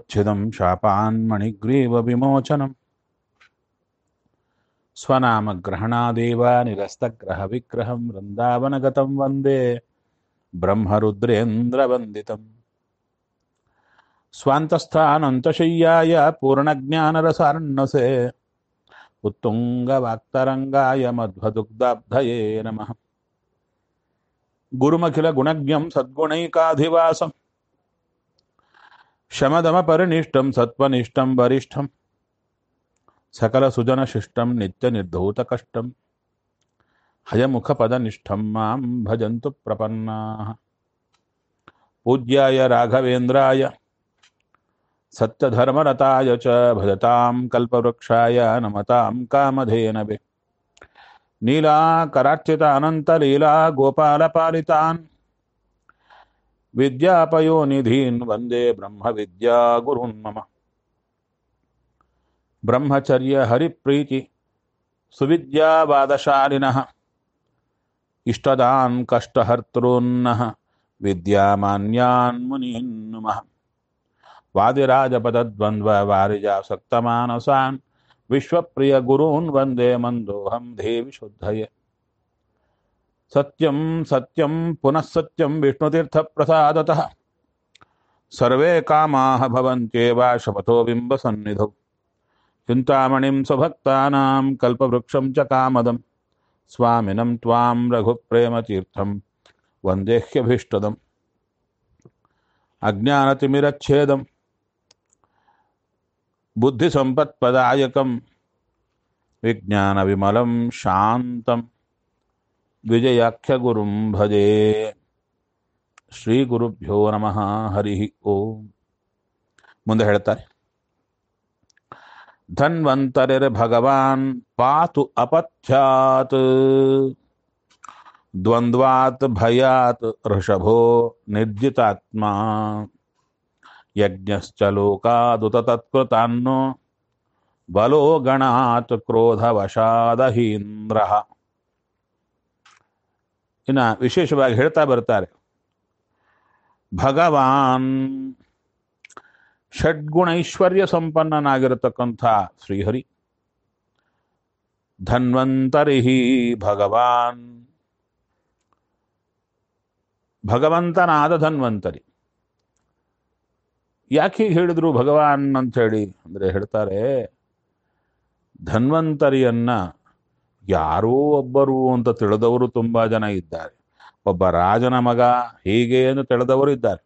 शापच्छिदं शापान्मणिग्रीवविमोचनम् स्वनामग्रहणादेव निरस्तग्रहविग्रहं वृन्दावनगतं वन्दे ब्रह्मरुद्रेन्द्रवन्दितम् स्वान्तस्थानन्तशय्याय पूर्णज्ञानरसार्णसे उत्तुङ्गवाक्तरङ्गाय मध्वदुग्धाब्धये नमः गुरुमखिलगुणज्ञं सद्गुणैकाधिवासम् शमदमपरिनिष्टं सत्त्वनिष्ठं वरिष्ठं सकलसुजनशिष्टं नित्यनिर्धूतकष्टं हयमुखपदनिष्ठं मां भजन्तु प्रपन्नाः पूज्याय राघवेन्द्राय सत्यधर्मरताय च भजतां कल्पवृक्षाय नमतां कामधेनवे नीलाकरार्चितानन्तलीला गोपालपालितान् विद्यापयोनिधीन् वन्दे ब्रह्मविद्यागुरून् मम ब्रह्मचर्यहरिप्रीति सुविद्यावादशालिनः इष्टदान् कष्टहर्तॄन्नः विद्यामान्यान् मुनीन् नुमः वादिराजपदद्वन्द्ववारिजासक्तमानसान् विश्वप्रियगुरून् वन्दे मन्दोऽहं देवि शुद्धये सत्यं सत्यं पुनः सत्यं विष्णुतीर्थप्रसादतः सर्वे कामाः भवन्त्येव शपथो बिम्बसन्निधौ चिन्तामणिं स्वभक्तानां कल्पवृक्षं च कामदं स्वामिनं त्वां रघुप्रेमतीर्थं वन्देह्यभीष्टदम् अज्ञानतिमिरच्छेदं बुद्धिसम्पत्पदायकं विज्ञानविमलं शान्तं ವಿಜಯಾಖ್ಯಗುರುಂ ಭಜೆ ಶ್ರೀ ಗುರುಭ್ಯೋ ನಮಃ ಹರಿ ಓಂ ಮುಂದೆ ಹೇಳ್ತಾರೆ ಧನ್ವಂತರಿರ್ ಭಗವಾನ್ ಪಾತು ಅಪಥ್ಯಾತ್ ದ್ವಂದ್ವಾತ್ ಭಯಾತ್ ಋಷಭೋ ನಿರ್ಜಿತಾತ್ಮ ಯಜ್ಞಶ್ಚ ಲೋಕಾದುತ ತತ್ಕೃತಾನ್ನೋ ಬಲೋ ಗಣಾತ್ ಕ್ರೋಧವಶಾದಹೀಂದ್ರಃ ಇನ್ನ ವಿಶೇಷವಾಗಿ ಹೇಳ್ತಾ ಬರ್ತಾರೆ ಭಗವಾನ್ ಷಡ್ಗುಣೈಶ್ವರ್ಯ ಸಂಪನ್ನನಾಗಿರತಕ್ಕಂಥ ಶ್ರೀಹರಿ ಧನ್ವಂತರಿ ಭಗವಾನ್ ಭಗವಂತನಾದ ಧನ್ವಂತರಿ ಯಾಕೆ ಹೀಗೆ ಹೇಳಿದ್ರು ಭಗವಾನ್ ಅಂತ ಹೇಳಿ ಅಂದ್ರೆ ಹೇಳ್ತಾರೆ ಧನ್ವಂತರಿಯನ್ನ ಯಾರೋ ಒಬ್ಬರು ಅಂತ ತಿಳಿದವರು ತುಂಬಾ ಜನ ಇದ್ದಾರೆ ಒಬ್ಬ ರಾಜನ ಮಗ ಹೀಗೆ ಎಂದು ತಿಳಿದವರು ಇದ್ದಾರೆ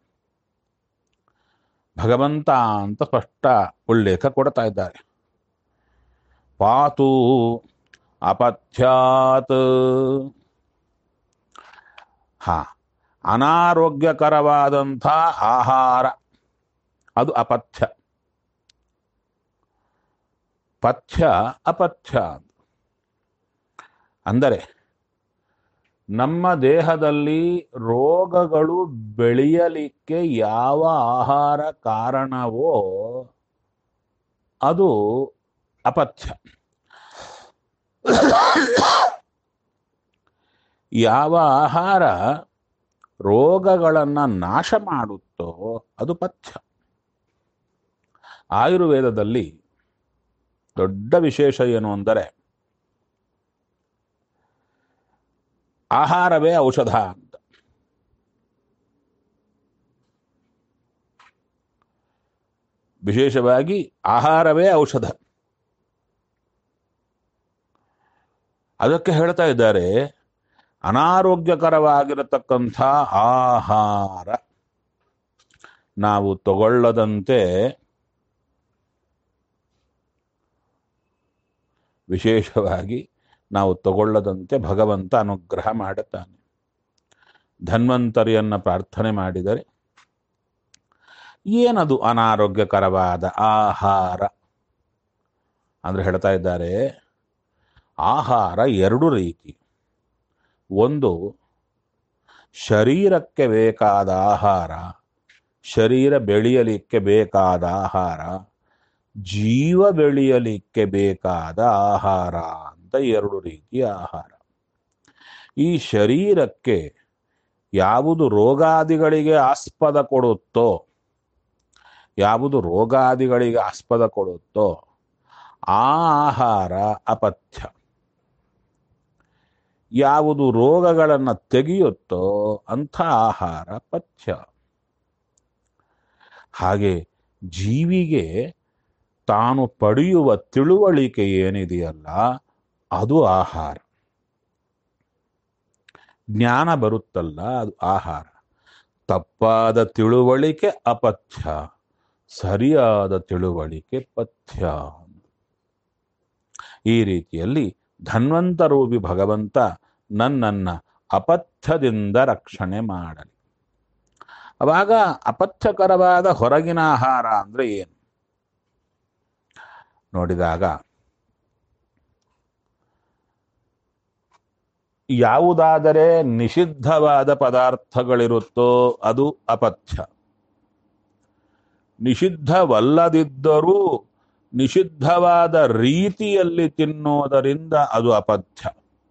ಭಗವಂತ ಅಂತ ಸ್ಪಷ್ಟ ಉಲ್ಲೇಖ ಕೊಡ್ತಾ ಇದ್ದಾರೆ ಪಾತು ಅಪಥ್ಯಾತ್ ಹಾ ಅನಾರೋಗ್ಯಕರವಾದಂಥ ಆಹಾರ ಅದು ಅಪಥ್ಯ ಪಥ್ಯ ಅಪಥ್ಯ ಅಂದರೆ ನಮ್ಮ ದೇಹದಲ್ಲಿ ರೋಗಗಳು ಬೆಳೆಯಲಿಕ್ಕೆ ಯಾವ ಆಹಾರ ಕಾರಣವೋ ಅದು ಅಪಥ್ಯ ಯಾವ ಆಹಾರ ರೋಗಗಳನ್ನು ನಾಶ ಮಾಡುತ್ತೋ ಅದು ಪಥ್ಯ ಆಯುರ್ವೇದದಲ್ಲಿ ದೊಡ್ಡ ವಿಶೇಷ ಏನು ಅಂದರೆ ಆಹಾರವೇ ಔಷಧ ಅಂತ ವಿಶೇಷವಾಗಿ ಆಹಾರವೇ ಔಷಧ ಅದಕ್ಕೆ ಹೇಳ್ತಾ ಇದ್ದಾರೆ ಅನಾರೋಗ್ಯಕರವಾಗಿರತಕ್ಕಂಥ ಆಹಾರ ನಾವು ತಗೊಳ್ಳದಂತೆ ವಿಶೇಷವಾಗಿ ನಾವು ತಗೊಳ್ಳದಂತೆ ಭಗವಂತ ಅನುಗ್ರಹ ಮಾಡುತ್ತಾನೆ ಧನ್ವಂತರಿಯನ್ನ ಪ್ರಾರ್ಥನೆ ಮಾಡಿದರೆ ಏನದು ಅನಾರೋಗ್ಯಕರವಾದ ಆಹಾರ ಅಂದ್ರೆ ಹೇಳ್ತಾ ಇದ್ದಾರೆ ಆಹಾರ ಎರಡು ರೀತಿ ಒಂದು ಶರೀರಕ್ಕೆ ಬೇಕಾದ ಆಹಾರ ಶರೀರ ಬೆಳೆಯಲಿಕ್ಕೆ ಬೇಕಾದ ಆಹಾರ ಜೀವ ಬೆಳೆಯಲಿಕ್ಕೆ ಬೇಕಾದ ಆಹಾರ ಅಂತ ಎರಡು ರೀತಿಯ ಆಹಾರ ಈ ಶರೀರಕ್ಕೆ ಯಾವುದು ರೋಗಾದಿಗಳಿಗೆ ಆಸ್ಪದ ಕೊಡುತ್ತೋ ಯಾವುದು ರೋಗಾದಿಗಳಿಗೆ ಆಸ್ಪದ ಕೊಡುತ್ತೋ ಆ ಆಹಾರ ಅಪಥ್ಯ ಯಾವುದು ರೋಗಗಳನ್ನು ತೆಗೆಯುತ್ತೋ ಅಂಥ ಆಹಾರ ಪಥ್ಯ ಹಾಗೆ ಜೀವಿಗೆ ತಾನು ಪಡೆಯುವ ತಿಳುವಳಿಕೆ ಏನಿದೆಯಲ್ಲ ಅದು ಆಹಾರ ಜ್ಞಾನ ಬರುತ್ತಲ್ಲ ಅದು ಆಹಾರ ತಪ್ಪಾದ ತಿಳುವಳಿಕೆ ಅಪಥ್ಯ ಸರಿಯಾದ ತಿಳುವಳಿಕೆ ಪಥ್ಯ ಈ ರೀತಿಯಲ್ಲಿ ಧನ್ವಂತರೂಪಿ ಭಗವಂತ ನನ್ನನ್ನ ಅಪಥ್ಯದಿಂದ ರಕ್ಷಣೆ ಮಾಡಲಿ ಅವಾಗ ಅಪಥ್ಯಕರವಾದ ಹೊರಗಿನ ಆಹಾರ ಅಂದ್ರೆ ಏನು ನೋಡಿದಾಗ ಯಾವುದಾದರೆ ನಿಷಿದ್ಧವಾದ ಪದಾರ್ಥಗಳಿರುತ್ತೋ ಅದು ಅಪಥ್ಯ ನಿಷಿದ್ಧವಲ್ಲದಿದ್ದರೂ ನಿಷಿದ್ಧವಾದ ರೀತಿಯಲ್ಲಿ ತಿನ್ನೋದರಿಂದ ಅದು ಅಪಥ್ಯ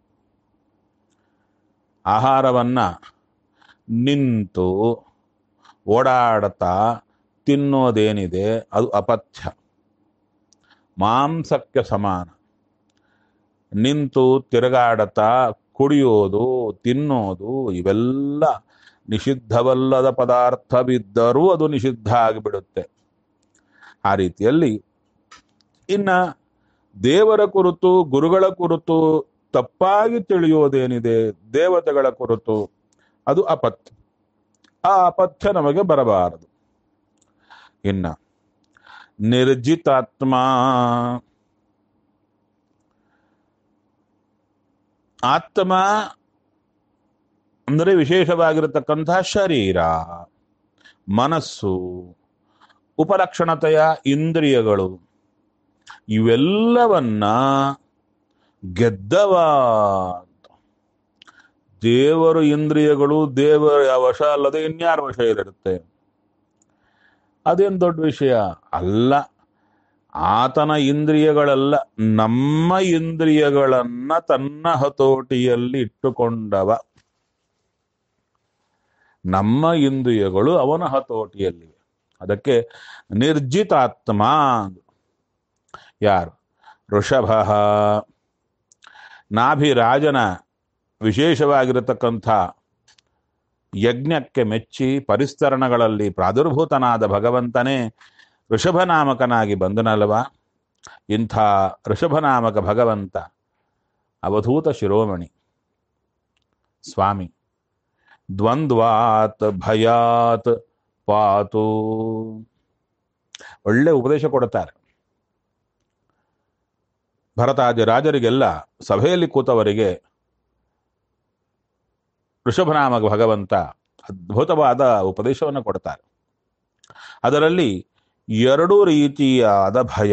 ಆಹಾರವನ್ನ ನಿಂತು ಓಡಾಡ್ತಾ ತಿನ್ನೋದೇನಿದೆ ಅದು ಅಪಥ್ಯ ಮಾಂಸಕ್ಕೆ ಸಮಾನ ನಿಂತು ತಿರುಗಾಡತಾ ಕುಡಿಯೋದು ತಿನ್ನೋದು ಇವೆಲ್ಲ ನಿಷಿದ್ಧವಲ್ಲದ ಪದಾರ್ಥವಿದ್ದರೂ ಅದು ನಿಷಿದ್ಧ ಆಗಿಬಿಡುತ್ತೆ ಆ ರೀತಿಯಲ್ಲಿ ಇನ್ನ ದೇವರ ಕುರಿತು ಗುರುಗಳ ಕುರಿತು ತಪ್ಪಾಗಿ ತಿಳಿಯೋದೇನಿದೆ ದೇವತೆಗಳ ಕುರಿತು ಅದು ಅಪಥ್ಯ ಆ ಅಪಥ್ಯ ನಮಗೆ ಬರಬಾರದು ಇನ್ನ ನಿರ್ಜಿತಾತ್ಮ ಆತ್ಮ ಅಂದರೆ ವಿಶೇಷವಾಗಿರತಕ್ಕಂತಹ ಶರೀರ ಮನಸ್ಸು ಉಪಲಕ್ಷಣತೆಯ ಇಂದ್ರಿಯಗಳು ಇವೆಲ್ಲವನ್ನ ಗೆದ್ದವ ಅಂತ. ದೇವರು ಇಂದ್ರಿಯಗಳು ದೇವರ ವಶ ಅಲ್ಲದೆ ಇನ್ಯಾರ ವಶ ಇರುತ್ತೆ ಅದೇನು ದೊಡ್ಡ ವಿಷಯ ಅಲ್ಲ ಆತನ ಇಂದ್ರಿಯಗಳಲ್ಲ ನಮ್ಮ ಇಂದ್ರಿಯಗಳನ್ನ ತನ್ನ ಹತೋಟಿಯಲ್ಲಿ ಇಟ್ಟುಕೊಂಡವ ನಮ್ಮ ಇಂದ್ರಿಯಗಳು ಅವನ ಹತೋಟಿಯಲ್ಲಿವೆ ಅದಕ್ಕೆ ನಿರ್ಜಿತಾತ್ಮ ಅಂದ್ರು. ಯಾರು ಋಷಭ ನಾಭಿರಾಜನ ವಿಶೇಷವಾಗಿರತಕ್ಕಂಥ ಯಜ್ಞಕ್ಕೆ ಮೆಚ್ಚಿ ಪರಿಸ್ತರಣಗಳಲ್ಲಿ ಪ್ರಾದುರ್ಭೂತನಾದ ಭಗವಂತನೇ ಋಷಭನಾಮಕನಾಗಿ ಬಂದನಲ್ವ ಇಂಥ ಋಷಭನಾಮಕ ಭಗವಂತ ಅವಧೂತ ಶಿರೋಮಣಿ ಸ್ವಾಮಿ ದ್ವಂದ್ವಾತ್ ಭಯಾತ್ ಪಾತು ಒಳ್ಳೆ ಉಪದೇಶ ಕೊಡುತ್ತಾರೆ ಭರತಾದಿ ರಾಜರಿಗೆಲ್ಲ ಸಭೆಯಲ್ಲಿ ಕೂತವರಿಗೆ ಋಷಭನಾಮಕ ಭಗವಂತ ಅದ್ಭುತವಾದ ಉಪದೇಶವನ್ನು ಕೊಡ್ತಾರೆ ಅದರಲ್ಲಿ ಎರಡು ರೀತಿಯಾದ ಭಯ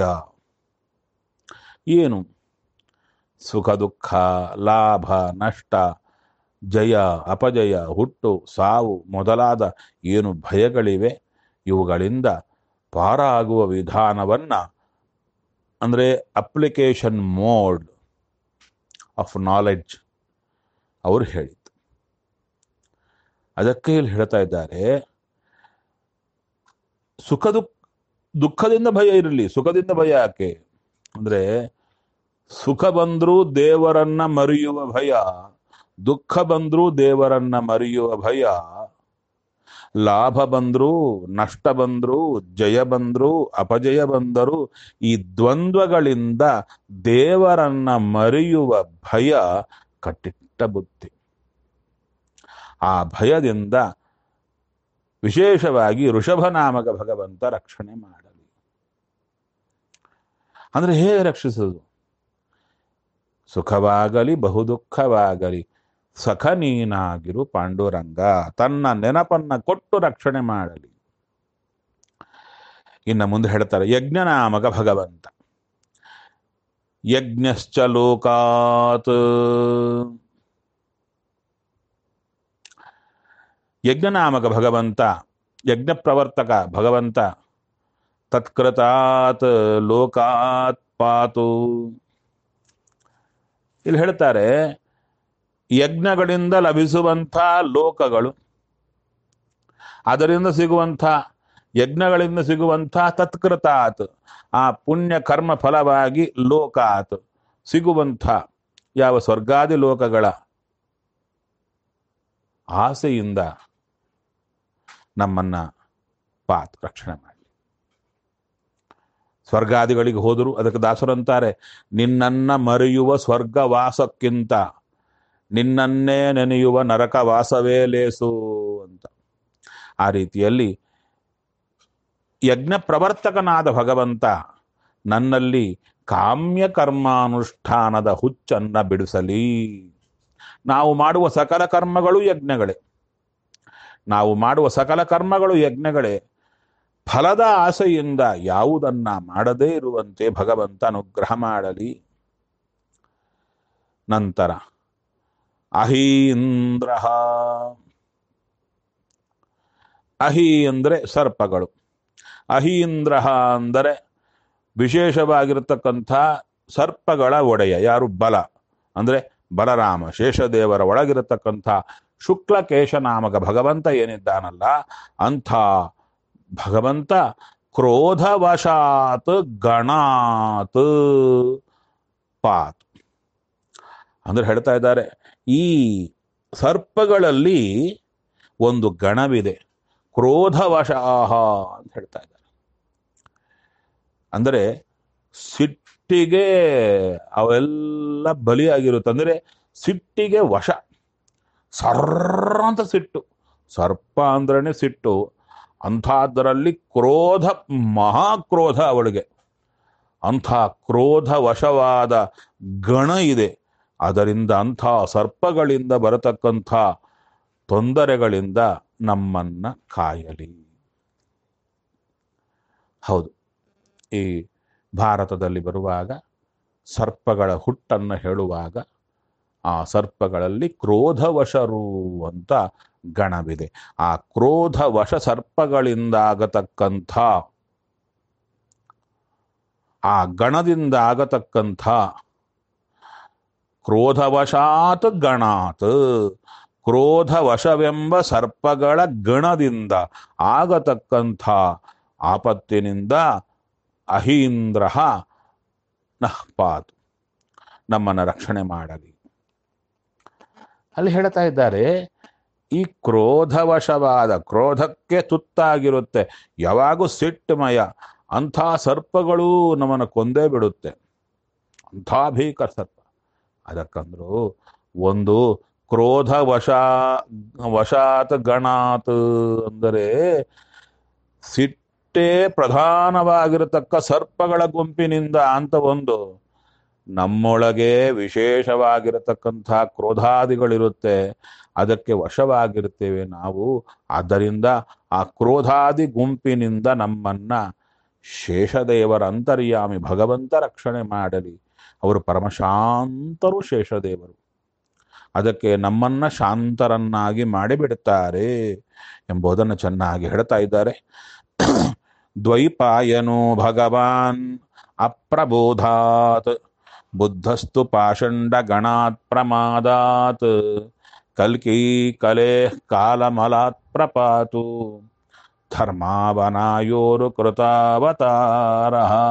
ಏನು ಸುಖ ದುಃಖ ಲಾಭ ನಷ್ಟ ಜಯ ಅಪಜಯ ಹುಟ್ಟು ಸಾವು ಮೊದಲಾದ ಏನು ಭಯಗಳಿವೆ ಇವುಗಳಿಂದ ಪಾರಾಗುವ ವಿಧಾನವನ್ನ ಅಂದರೆ ಅಪ್ಲಿಕೇಶನ್ ಮೋಡ್ ಆಫ್ ನಾಲೆಡ್ಜ್ ಅವರು ಹೇಳಿದ್ದು ಅದಕ್ಕೆ ಇಲ್ಲಿ ಹೇಳ್ತಾ ಇದ್ದಾರೆ ಸುಖ ದುಃಖ ದುಃಖದಿಂದ ಭಯ ಇರಲಿ ಸುಖದಿಂದ ಭಯ ಯಾಕೆ ಅಂದ್ರೆ ಸುಖ ಬಂದ್ರೂ ದೇವರನ್ನ ಮರೆಯುವ ಭಯ ದುಃಖ ಬಂದ್ರೂ ದೇವರನ್ನ ಮರೆಯುವ ಭಯ ಲಾಭ ಬಂದ್ರು ನಷ್ಟ ಬಂದ್ರು ಜಯ ಬಂದ್ರು ಅಪಜಯ ಬಂದರು ಈ ದ್ವಂದ್ವಗಳಿಂದ ದೇವರನ್ನ ಮರೆಯುವ ಭಯ ಕಟ್ಟಿಟ್ಟ ಬುದ್ಧಿ ಆ ಭಯದಿಂದ ವಿಶೇಷವಾಗಿ ಋಷಭನಾಮಕ ಭಗವಂತ ರಕ್ಷಣೆ ಮಾಡಲಿ ಅಂದ್ರೆ ಹೇಗೆ ರಕ್ಷಿಸುವುದು ಸುಖವಾಗಲಿ ಬಹುದುಃಖವಾಗಲಿ ಸಖ ನೀನಾಗಿರು ಪಾಂಡುರಂಗ ತನ್ನ ನೆನಪನ್ನ ಕೊಟ್ಟು ರಕ್ಷಣೆ ಮಾಡಲಿ ಇನ್ನ ಮುಂದೆ ಹೇಳ್ತಾರೆ ಯಜ್ಞನಾಮಕ ಭಗವಂತ ಯಜ್ಞಶ್ಚ ಲೋಕಾತ್ ಯಜ್ಞನಾಮಕ ಭಗವಂತ ಯಜ್ಞ ಪ್ರವರ್ತಕ ಭಗವಂತ ತತ್ಕೃತಾತ್ ಲೋಕಾತ್ ಪಾತು ಇಲ್ಲಿ ಹೇಳ್ತಾರೆ ಯಜ್ಞಗಳಿಂದ ಲಭಿಸುವಂಥ ಲೋಕಗಳು ಅದರಿಂದ ಸಿಗುವಂಥ ಯಜ್ಞಗಳಿಂದ ಸಿಗುವಂಥ ತತ್ಕೃತಾತ್ ಆ ಪುಣ್ಯ ಕರ್ಮ ಫಲವಾಗಿ ಲೋಕಾತ್ ಸಿಗುವಂಥ ಯಾವ ಸ್ವರ್ಗಾದಿ ಲೋಕಗಳ ಆಸೆಯಿಂದ ನಮ್ಮನ್ನ ಪಾತ್ ರಕ್ಷಣೆ ಮಾಡಿ ಸ್ವರ್ಗಾದಿಗಳಿಗೆ ಹೋದರು ಅದಕ್ಕೆ ದಾಸರಂತಾರೆ ನಿನ್ನನ್ನ ಮರೆಯುವ ಸ್ವರ್ಗವಾಸಕ್ಕಿಂತ ನಿನ್ನನ್ನೇ ನೆನೆಯುವ ನರಕವಾಸವೇ ಲೇಸು ಅಂತ ಆ ರೀತಿಯಲ್ಲಿ ಯಜ್ಞ ಪ್ರವರ್ತಕನಾದ ಭಗವಂತ ನನ್ನಲ್ಲಿ ಕಾಮ್ಯ ಕರ್ಮಾನುಷ್ಠಾನದ ಹುಚ್ಚನ್ನ ಬಿಡಿಸಲಿ ನಾವು ಮಾಡುವ ಸಕಲ ಕರ್ಮಗಳು ಯಜ್ಞಗಳೇ ನಾವು ಮಾಡುವ ಸಕಲ ಕರ್ಮಗಳು ಯಜ್ಞಗಳೇ ಫಲದ ಆಸೆಯಿಂದ ಯಾವುದನ್ನ ಮಾಡದೇ ಇರುವಂತೆ ಭಗವಂತ ಅನುಗ್ರಹ ಮಾಡಲಿ ನಂತರ ಅಹೀಂದ್ರ ಅಹಿ ಅಂದರೆ ಸರ್ಪಗಳು ಅಹೀಂದ್ರ ಅಂದರೆ ವಿಶೇಷವಾಗಿರತಕ್ಕಂಥ ಸರ್ಪಗಳ ಒಡೆಯ ಯಾರು ಬಲ ಅಂದ್ರೆ ಬಲರಾಮ ಶೇಷದೇವರ ಒಳಗಿರತಕ್ಕಂಥ ಶುಕ್ಲಕೇಶ ನಾಮಕ ಭಗವಂತ ಏನಿದ್ದಾನಲ್ಲ ಅಂಥ ಭಗವಂತ ಕ್ರೋಧವಶಾತ್ ಗಣಾತ್ ಪಾತ್ ಅಂದ್ರೆ ಹೇಳ್ತಾ ಇದ್ದಾರೆ ಈ ಸರ್ಪಗಳಲ್ಲಿ ಒಂದು ಗಣವಿದೆ ಕ್ರೋಧವಶಾಹ ಅಂತ ಹೇಳ್ತಾ ಇದ್ದಾರೆ ಅಂದರೆ ಸಿಟ್ಟಿಗೆ ಅವೆಲ್ಲ ಬಲಿಯಾಗಿರುತ್ತೆ ಅಂದ್ರೆ ಸಿಟ್ಟಿಗೆ ವಶ ಸರ್ರ ಅಂತ ಸಿಟ್ಟು ಸರ್ಪ ಅಂದ್ರೇನೆ ಸಿಟ್ಟು ಅಂಥದ್ರಲ್ಲಿ ಕ್ರೋಧ ಮಹಾಕ್ರೋಧ ಅವಳಿಗೆ ಅಂಥ ಕ್ರೋಧ ವಶವಾದ ಗಣ ಇದೆ ಅದರಿಂದ ಅಂಥ ಸರ್ಪಗಳಿಂದ ಬರತಕ್ಕಂಥ ತೊಂದರೆಗಳಿಂದ ನಮ್ಮನ್ನ ಕಾಯಲಿ ಹೌದು ಈ ಭಾರತದಲ್ಲಿ ಬರುವಾಗ ಸರ್ಪಗಳ ಹುಟ್ಟನ್ನು ಹೇಳುವಾಗ ಆ ಸರ್ಪಗಳಲ್ಲಿ ಕ್ರೋಧವಶರು ಅಂತ ಗಣವಿದೆ ಆ ಕ್ರೋಧವಶ ಸರ್ಪಗಳಿಂದಾಗತಕ್ಕಂಥ ಆ ಗಣದಿಂದ ಆಗತಕ್ಕಂಥ ಕ್ರೋಧವಶಾತ್ ಗಣಾತ್ ಕ್ರೋಧವಶವೆಂಬ ಸರ್ಪಗಳ ಗಣದಿಂದ ಆಗತಕ್ಕಂಥ ಆಪತ್ತಿನಿಂದ ಅಹೀಂದ್ರ ನಹ್ಪಾತ್ ನಮ್ಮನ್ನು ರಕ್ಷಣೆ ಮಾಡಲಿ ಅಲ್ಲಿ ಹೇಳ್ತಾ ಇದ್ದಾರೆ ಈ ಕ್ರೋಧವಶವಾದ ಕ್ರೋಧಕ್ಕೆ ತುತ್ತಾಗಿರುತ್ತೆ ಯಾವಾಗೂ ಸಿಟ್ಟುಮಯ ಅಂಥ ಸರ್ಪಗಳು ನಮ್ಮನ್ನು ಕೊಂದೇ ಬಿಡುತ್ತೆ ಅಂಥ ಭೀಕರ ಸರ್ಪ ಅದಕ್ಕಂದ್ರು ಒಂದು ಕ್ರೋಧ ವಶ ವಶಾತ್ ಗಣಾತ್ ಅಂದರೆ ಸಿಟ್ಟೇ ಪ್ರಧಾನವಾಗಿರತಕ್ಕ ಸರ್ಪಗಳ ಗುಂಪಿನಿಂದ ಅಂತ ಒಂದು ನಮ್ಮೊಳಗೆ ವಿಶೇಷವಾಗಿರತಕ್ಕಂಥ ಕ್ರೋಧಾದಿಗಳಿರುತ್ತೆ ಅದಕ್ಕೆ ವಶವಾಗಿರ್ತೇವೆ ನಾವು ಆದ್ದರಿಂದ ಆ ಕ್ರೋಧಾದಿ ಗುಂಪಿನಿಂದ ನಮ್ಮನ್ನ ಶೇಷದೇವರ ಅಂತರ್ಯಾಮಿ ಭಗವಂತ ರಕ್ಷಣೆ ಮಾಡಲಿ ಅವರು ಪರಮಶಾಂತರು ಶೇಷದೇವರು ಅದಕ್ಕೆ ನಮ್ಮನ್ನ ಶಾಂತರನ್ನಾಗಿ ಮಾಡಿಬಿಡುತ್ತಾರೆ ಎಂಬುದನ್ನು ಚೆನ್ನಾಗಿ ಹೇಳ್ತಾ ಇದ್ದಾರೆ ದ್ವೈಪಾಯನೋ ಭಗವಾನ್ ಅಪ್ರಬೋಧಾತ್ ಬುದ್ಧಸ್ತು ಪಾಷಂಡ ಗಣಾತ್ ಪ್ರಮಾದಾತ್ ಕಲ್ಕಿ ಕಲೆ ಕಾಲಮಲಾತ್ ಪ್ರಪಾತು ಧರ್ಮಾವನಾಯೋರು ಕೃತಾವತಾರ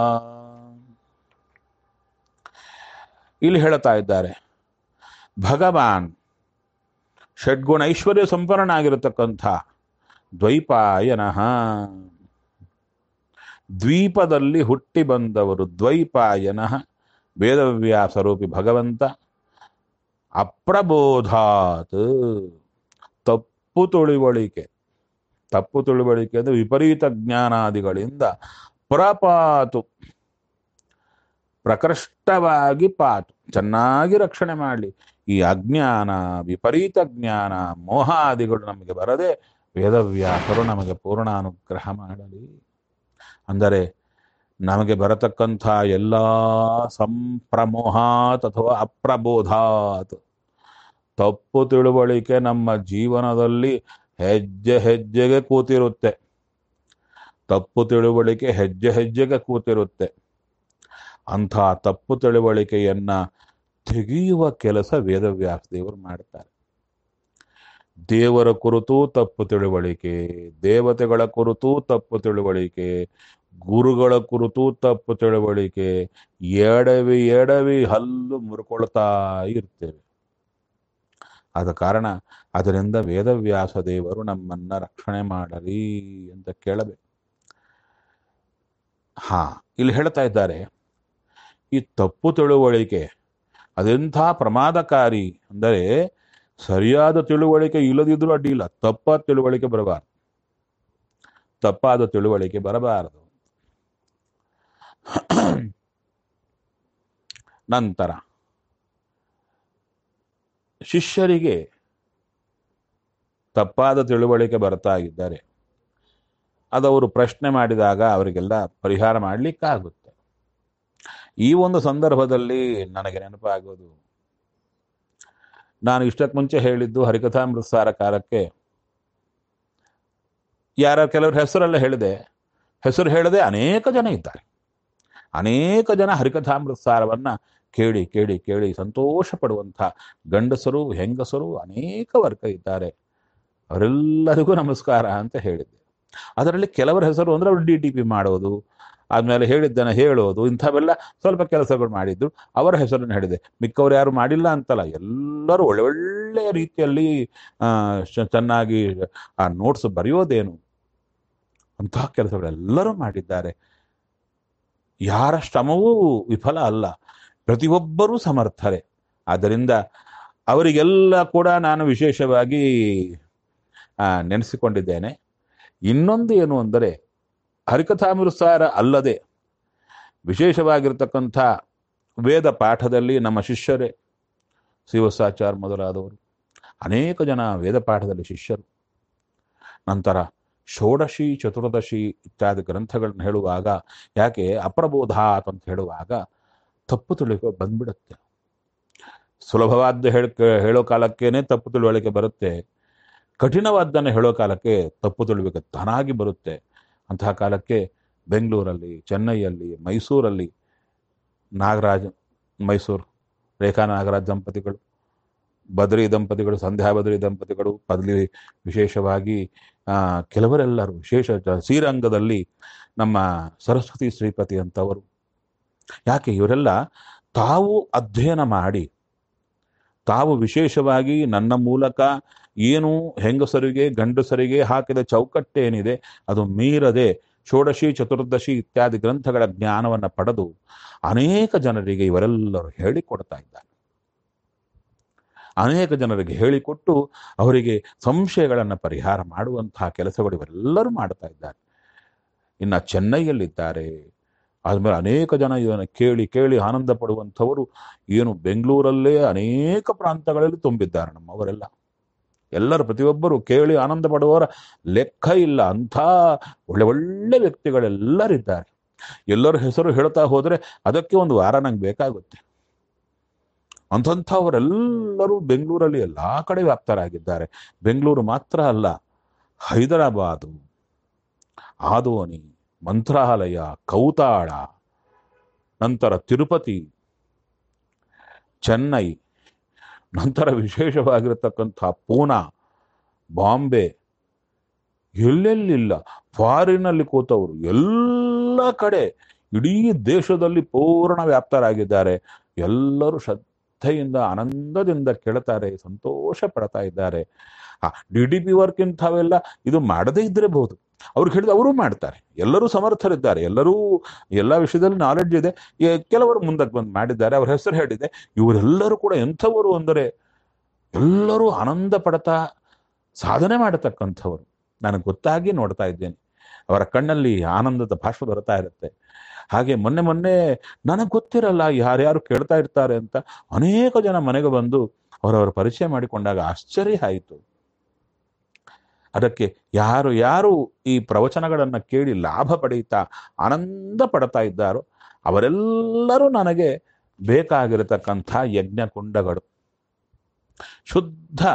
ಇಲ್ಲಿ ಹೇಳ್ತಾ ಇದ್ದಾರೆ ಭಗವಾನ್ ಷಡ್ಗುಣ ಐಶ್ವರ್ಯ ಸಂಪನ್ನ ಆಗಿರತಕ್ಕಂಥ ದ್ವೈಪಾಯನಃ ದ್ವೀಪದಲ್ಲಿ ಹುಟ್ಟಿ ಬಂದವರು ದ್ವೈಪಾಯನಃ ವೇದವ್ಯಾಸರೂಪಿ ಭಗವಂತ ಅಪ್ರಬೋಧಾತ್ ತಪ್ಪು ತುಳಿವಳಿಕೆ ತಪ್ಪು ತಿಳುವಳಿಕೆ ಅಂದರೆ ವಿಪರೀತ ಜ್ಞಾನಾದಿಗಳಿಂದ ಪ್ರಪಾತು ಪ್ರಕೃಷ್ಟವಾಗಿ ಪಾತು ಚೆನ್ನಾಗಿ ರಕ್ಷಣೆ ಮಾಡಲಿ ಈ ಅಜ್ಞಾನ ವಿಪರೀತ ಜ್ಞಾನ ಮೋಹಾದಿಗಳು ನಮಗೆ ಬರದೆ ವೇದವ್ಯಾಸರು ನಮಗೆ ಪೂರ್ಣ ಅನುಗ್ರಹ ಮಾಡಲಿ ಅಂದರೆ ನಮಗೆ ಬರತಕ್ಕಂಥ ಎಲ್ಲ ಸಂಪ್ರಮೋಹಾತ್ ಅಥವಾ ಅಪ್ರಬೋಧಾತ್ ತಪ್ಪು ತಿಳುವಳಿಕೆ ನಮ್ಮ ಜೀವನದಲ್ಲಿ ಹೆಜ್ಜೆ ಹೆಜ್ಜೆಗೆ ಕೂತಿರುತ್ತೆ ತಪ್ಪು ತಿಳುವಳಿಕೆ ಹೆಜ್ಜೆ ಹೆಜ್ಜೆಗೆ ಕೂತಿರುತ್ತೆ ಅಂಥ ತಪ್ಪು ತಿಳುವಳಿಕೆಯನ್ನ ತೆಗೆಯುವ ಕೆಲಸ ವೇದವ್ಯಾಸ ದೇವರು ಮಾಡ್ತಾರೆ ದೇವರ ಕುರಿತು ತಪ್ಪು ತಿಳುವಳಿಕೆ ದೇವತೆಗಳ ಕುರಿತು ತಪ್ಪು ತಿಳುವಳಿಕೆ ಗುರುಗಳ ಕುರಿತು ತಪ್ಪು ತಿಳುವಳಿಕೆ ಎಡವಿ ಎಡವಿ ಹಲ್ಲು ಮುರ್ಕೊಳ್ತಾ ಇರ್ತೇವೆ ಆದ ಕಾರಣ ಅದರಿಂದ ವೇದವ್ಯಾಸ ದೇವರು ನಮ್ಮನ್ನ ರಕ್ಷಣೆ ಮಾಡಲಿ ಅಂತ ಕೇಳಬೇಕು ಹಾ ಇಲ್ಲಿ ಹೇಳ್ತಾ ಇದ್ದಾರೆ ಈ ತಪ್ಪು ತಿಳುವಳಿಕೆ ಅದೆಂಥ ಪ್ರಮಾದಕಾರಿ ಅಂದರೆ ಸರಿಯಾದ ತಿಳುವಳಿಕೆ ಇಲ್ಲದಿದ್ರೂ ಅಡ್ಡಿ ಇಲ್ಲ ತಪ್ಪಾದ ತಿಳುವಳಿಕೆ ಬರಬಾರದು ತಪ್ಪಾದ ತಿಳುವಳಿಕೆ ಬರಬಾರದು ನಂತರ ಶಿಷ್ಯರಿಗೆ ತಪ್ಪಾದ ತಿಳುವಳಿಕೆ ಬರ್ತಾ ಇದ್ದಾರೆ ಅದವರು ಪ್ರಶ್ನೆ ಮಾಡಿದಾಗ ಅವರಿಗೆಲ್ಲ ಪರಿಹಾರ ಮಾಡಲಿಕ್ಕಾಗುತ್ತೆ ಈ ಒಂದು ಸಂದರ್ಭದಲ್ಲಿ ನನಗೆ ನೆನಪಾಗೋದು ನಾನು ಇಷ್ಟಕ್ಕೆ ಮುಂಚೆ ಹೇಳಿದ್ದು ಹರಿಕಥಾಮೃತಸಾರ ಕಾಲಕ್ಕೆ ಯಾರ ಕೆಲವ್ರ ಹೆಸರೆಲ್ಲ ಹೇಳಿದೆ ಹೆಸರು ಹೇಳದೆ ಅನೇಕ ಜನ ಇದ್ದಾರೆ ಅನೇಕ ಜನ ಹರಿಕಥಾಮೃತಸಾರವನ್ನ ಕೇಳಿ ಕೇಳಿ ಕೇಳಿ ಸಂತೋಷ ಪಡುವಂಥ ಗಂಡಸರು ಹೆಂಗಸರು ಅನೇಕ ವರ್ಗ ಇದ್ದಾರೆ ಅವರೆಲ್ಲರಿಗೂ ನಮಸ್ಕಾರ ಅಂತ ಹೇಳಿದ್ದೆ ಅದರಲ್ಲಿ ಕೆಲವರ ಹೆಸರು ಅಂದ್ರೆ ಅವರು ಡಿ ಟಿ ಪಿ ಮಾಡೋದು ಆದ್ಮೇಲೆ ಹೇಳಿದ್ದನ್ನ ಹೇಳೋದು ಇಂಥವೆಲ್ಲ ಸ್ವಲ್ಪ ಕೆಲಸಗಳು ಮಾಡಿದ್ದು ಅವರ ಹೆಸರನ್ನು ಹೇಳಿದೆ ಮಿಕ್ಕವರು ಯಾರು ಮಾಡಿಲ್ಲ ಅಂತಲ್ಲ ಎಲ್ಲರೂ ಒಳ್ಳೆ ಒಳ್ಳೆಯ ರೀತಿಯಲ್ಲಿ ಆ, ಚ- ಚೆನ್ನಾಗಿ ಆ ನೋಟ್ಸ್ ಬರೆಯೋದೇನು ಅಂತಹ ಕೆಲಸಗಳೆಲ್ಲರೂ ಮಾಡಿದ್ದಾರೆ ಯಾರ ಶ್ರಮವೂ ವಿಫಲ ಅಲ್ಲ ಪ್ರತಿಯೊಬ್ಬರೂ ಸಮರ್ಥರೇ ಆದ್ದರಿಂದ ಅವರಿಗೆಲ್ಲ ಕೂಡ ನಾನು ವಿಶೇಷವಾಗಿ ಆ, ನೆನೆಸಿಕೊಂಡಿದ್ದೇನೆ ಇನ್ನೊಂದು ಏನು ಅಂದರೆ ಹರಿಕಥಾಮೃತಸಾರ ಅಲ್ಲದೆ ವಿಶೇಷವಾಗಿರ್ತಕ್ಕಂಥ ವೇದ ಪಾಠದಲ್ಲಿ ನಮ್ಮ ಶಿಷ್ಯರೇ ಶಿವಸಾಚಾರ್ ಮೊದಲಾದವರು ಅನೇಕ ಜನ ವೇದ ಪಾಠದಲ್ಲಿ ಶಿಷ್ಯರು ನಂತರ ಷೋಡಶಿ ಚತುರ್ದಶಿ ಇತ್ಯಾದಿ ಗ್ರಂಥಗಳನ್ನ ಹೇಳುವಾಗ ಯಾಕೆ ಅಪ್ರಬೋಧಾತ್ ಅಂತ ಹೇಳುವಾಗ ತಪ್ಪು ತಿಳುವಳಿಕೆ ಬಂದ್ಬಿಡುತ್ತೆ ಸುಲಭವಾದ ಹೇಳ ಹೇಳೋ ಕಾಲಕ್ಕೇನೆ ತಪ್ಪು ತಿಳುವಳಿಕೆ ಬರುತ್ತೆ ಕಠಿಣವಾದ್ದನ್ನು ಹೇಳೋ ಕಾಲಕ್ಕೆ ತಪ್ಪು ತಿಳುವಳಿಕೆ ತಾನಾಗಿ ಬರುತ್ತೆ ಅಂತಹ ಕಾಲಕ್ಕೆ ಬೆಂಗಳೂರಲ್ಲಿ ಚೆನ್ನೈಯಲ್ಲಿ ಮೈಸೂರಲ್ಲಿ ನಾಗರಾಜ್ ಮೈಸೂರು ರೇಖಾ ನಾಗರಾಜ್ ದಂಪತಿಗಳು ಬದ್ರಿ ದಂಪತಿಗಳು ಸಂಧ್ಯಾ ಬದ್ರಿ ದಂಪತಿಗಳು ಪದಲಿ ವಿಶೇಷವಾಗಿ ಆ, ಕೆಲವರೆಲ್ಲರೂ ವಿಶೇಷ ಜ- ಶ್ರೀರಂಗದಲ್ಲಿ ನಮ್ಮ ಸರಸ್ವತಿ ಶ್ರೀಪತಿ ಅಂತವರು ಯಾಕೆ ಇವರೆಲ್ಲ ತಾವು ಅಧ್ಯಯನ ಮಾಡಿ ತಾವು ವಿಶೇಷವಾಗಿ ನನ್ನ ಮೂಲಕ ಏನು ಹೆಂಗಸರಿಗೆ ಗಂಡಸರಿಗೆ ಹಾಕಿದ ಚೌಕಟ್ಟೇನಿದೆ ಅದು ಮೀರದೆ ಷೋಡಶಿ ಚತುರ್ದಶಿ ಇತ್ಯಾದಿ ಗ್ರಂಥಗಳ ಜ್ಞಾನವನ್ನು ಪಡೆದು ಅನೇಕ ಜನರಿಗೆ ಇವರೆಲ್ಲರೂ ಹೇಳಿಕೊಡ್ತಾ ಇದ್ದಾರೆ ಅನೇಕ ಜನರಿಗೆ ಹೇಳಿಕೊಟ್ಟು ಅವರಿಗೆ ಸಂಶಯಗಳನ್ನು ಪರಿಹಾರ ಮಾಡುವಂತಹ ಕೆಲಸಗಳು ಇವರೆಲ್ಲರೂ ಮಾಡ್ತಾ ಇದ್ದಾರೆ ಇನ್ನು ಚೆನ್ನೈಯಲ್ಲಿದ್ದಾರೆ ಆದ್ಮೇಲೆ ಅನೇಕ ಜನ ಇದನ್ನು ಕೇಳಿ ಕೇಳಿ ಆನಂದ ಪಡುವಂಥವರು ಏನು ಬೆಂಗಳೂರಲ್ಲೇ ಅನೇಕ ಪ್ರಾಂತಗಳಲ್ಲಿ ತುಂಬಿದ್ದಾರೆ ನಮ್ಮವರೆಲ್ಲ ಎಲ್ಲರೂ ಪ್ರತಿಯೊಬ್ಬರು ಕೇಳಿ ಆನಂದ ಪಡುವವರ ಲೆಕ್ಕ ಇಲ್ಲ ಅಂಥ ಒಳ್ಳೆ ಒಳ್ಳೆ ವ್ಯಕ್ತಿಗಳೆಲ್ಲರಿದ್ದಾರೆ ಎಲ್ಲರ ಹೆಸರು ಹೇಳ್ತಾ ಹೋದ್ರೆ ಅದಕ್ಕೆ ಒಂದು ವಾರ ನಂಗೆ ಬೇಕಾಗುತ್ತೆ ಅಂಥವರೆಲ್ಲರೂ ಬೆಂಗಳೂರಲ್ಲಿ ಎಲ್ಲಾ ಕಡೆ ವ್ಯಾಪ್ತರಾಗಿದ್ದಾರೆ ಬೆಂಗಳೂರು ಮಾತ್ರ ಅಲ್ಲ ಹೈದರಾಬಾದು ಆದೋನಿ ಮಂತ್ರಾಲಯ ಕೌತಾಳ ನಂತರ ತಿರುಪತಿ ಚೆನ್ನೈ ನಂತರ ವಿಶೇಷವಾಗಿರತಕ್ಕಂಥ ಪೂನಾ ಬಾಂಬೆ ಎಲ್ಲೆಲ್ಲಿಲ್ಲ ಫಾರಿನಲ್ಲಿ ಕೂತವರು ಎಲ್ಲ ಕಡೆ ಇಡೀ ದೇಶದಲ್ಲಿ ಪೂರ್ಣ ವ್ಯಾಪ್ತರಾಗಿದ್ದಾರೆ ಎಲ್ಲರೂ ಶ್ರದ್ಧೆಯಿಂದ ಆನಂದದಿಂದ ಕೇಳ್ತಾರೆ ಸಂತೋಷ ಪಡ್ತಾ ಇದ್ದಾರೆ ಆ ಡಿ ಡಿ ಪಿ ವರ್ಕ್ ಇಂಥವೆಲ್ಲ ಇದು ಮಾಡದೇ ಇದ್ರೆ ಬಹುದು ಅವ್ರು ಹೇಳಿದ ಅವರು ಮಾಡ್ತಾರೆ ಎಲ್ಲರೂ ಸಮರ್ಥರಿದ್ದಾರೆ ಎಲ್ಲರೂ ಎಲ್ಲ ವಿಷಯದಲ್ಲಿ ನಾಲೆಡ್ಜ್ ಇದೆ ಎ- ಕೆಲವರು ಮುಂದಕ್ಕೆ ಬಂದು ಮಾಡಿದ್ದಾರೆ ಅವ್ರ ಹೆಸರು ಹೇಳಿದೆ ಇವರೆಲ್ಲರೂ ಕೂಡ ಎಂಥವರು ಅಂದರೆ ಎಲ್ಲರೂ ಆನಂದ ಪಡ್ತಾ ಸಾಧನೆ ಮಾಡತಕ್ಕಂಥವರು ನನಗೆ ಗೊತ್ತಾಗಿ ನೋಡ್ತಾ ಇದ್ದೇನೆ ಅವರ ಕಣ್ಣಲ್ಲಿ ಆನಂದದ ಭಾಷೆ ಬರ್ತಾ ಇರುತ್ತೆ ಹಾಗೆ ಮೊನ್ನೆ ಮೊನ್ನೆ ನನಗೆ ಗೊತ್ತಿರಲ್ಲ ಯಾರ್ಯಾರು ಕೇಳ್ತಾ ಇರ್ತಾರೆ ಅಂತ ಅನೇಕ ಜನ ಮನೆಗೆ ಬಂದು ಅವರವರ ಪರಿಚಯ ಮಾಡಿಕೊಂಡಾಗ ಆಶ್ಚರ್ಯ ಆಯಿತು ಅದಕ್ಕೆ ಯಾರು ಯಾರು ಈ ಪ್ರವಚನಗಳನ್ನು ಕೇಳಿ ಲಾಭ ಪಡೆಯುತ್ತಾ ಆನಂದ ಪಡ್ತಾ ಇದ್ದಾರೋ ಅವರೆಲ್ಲರೂ ನನಗೆ ಬೇಕಾಗಿರತಕ್ಕಂಥ ಯಜ್ಞ ಕುಂಡಗಳು ಶುದ್ಧ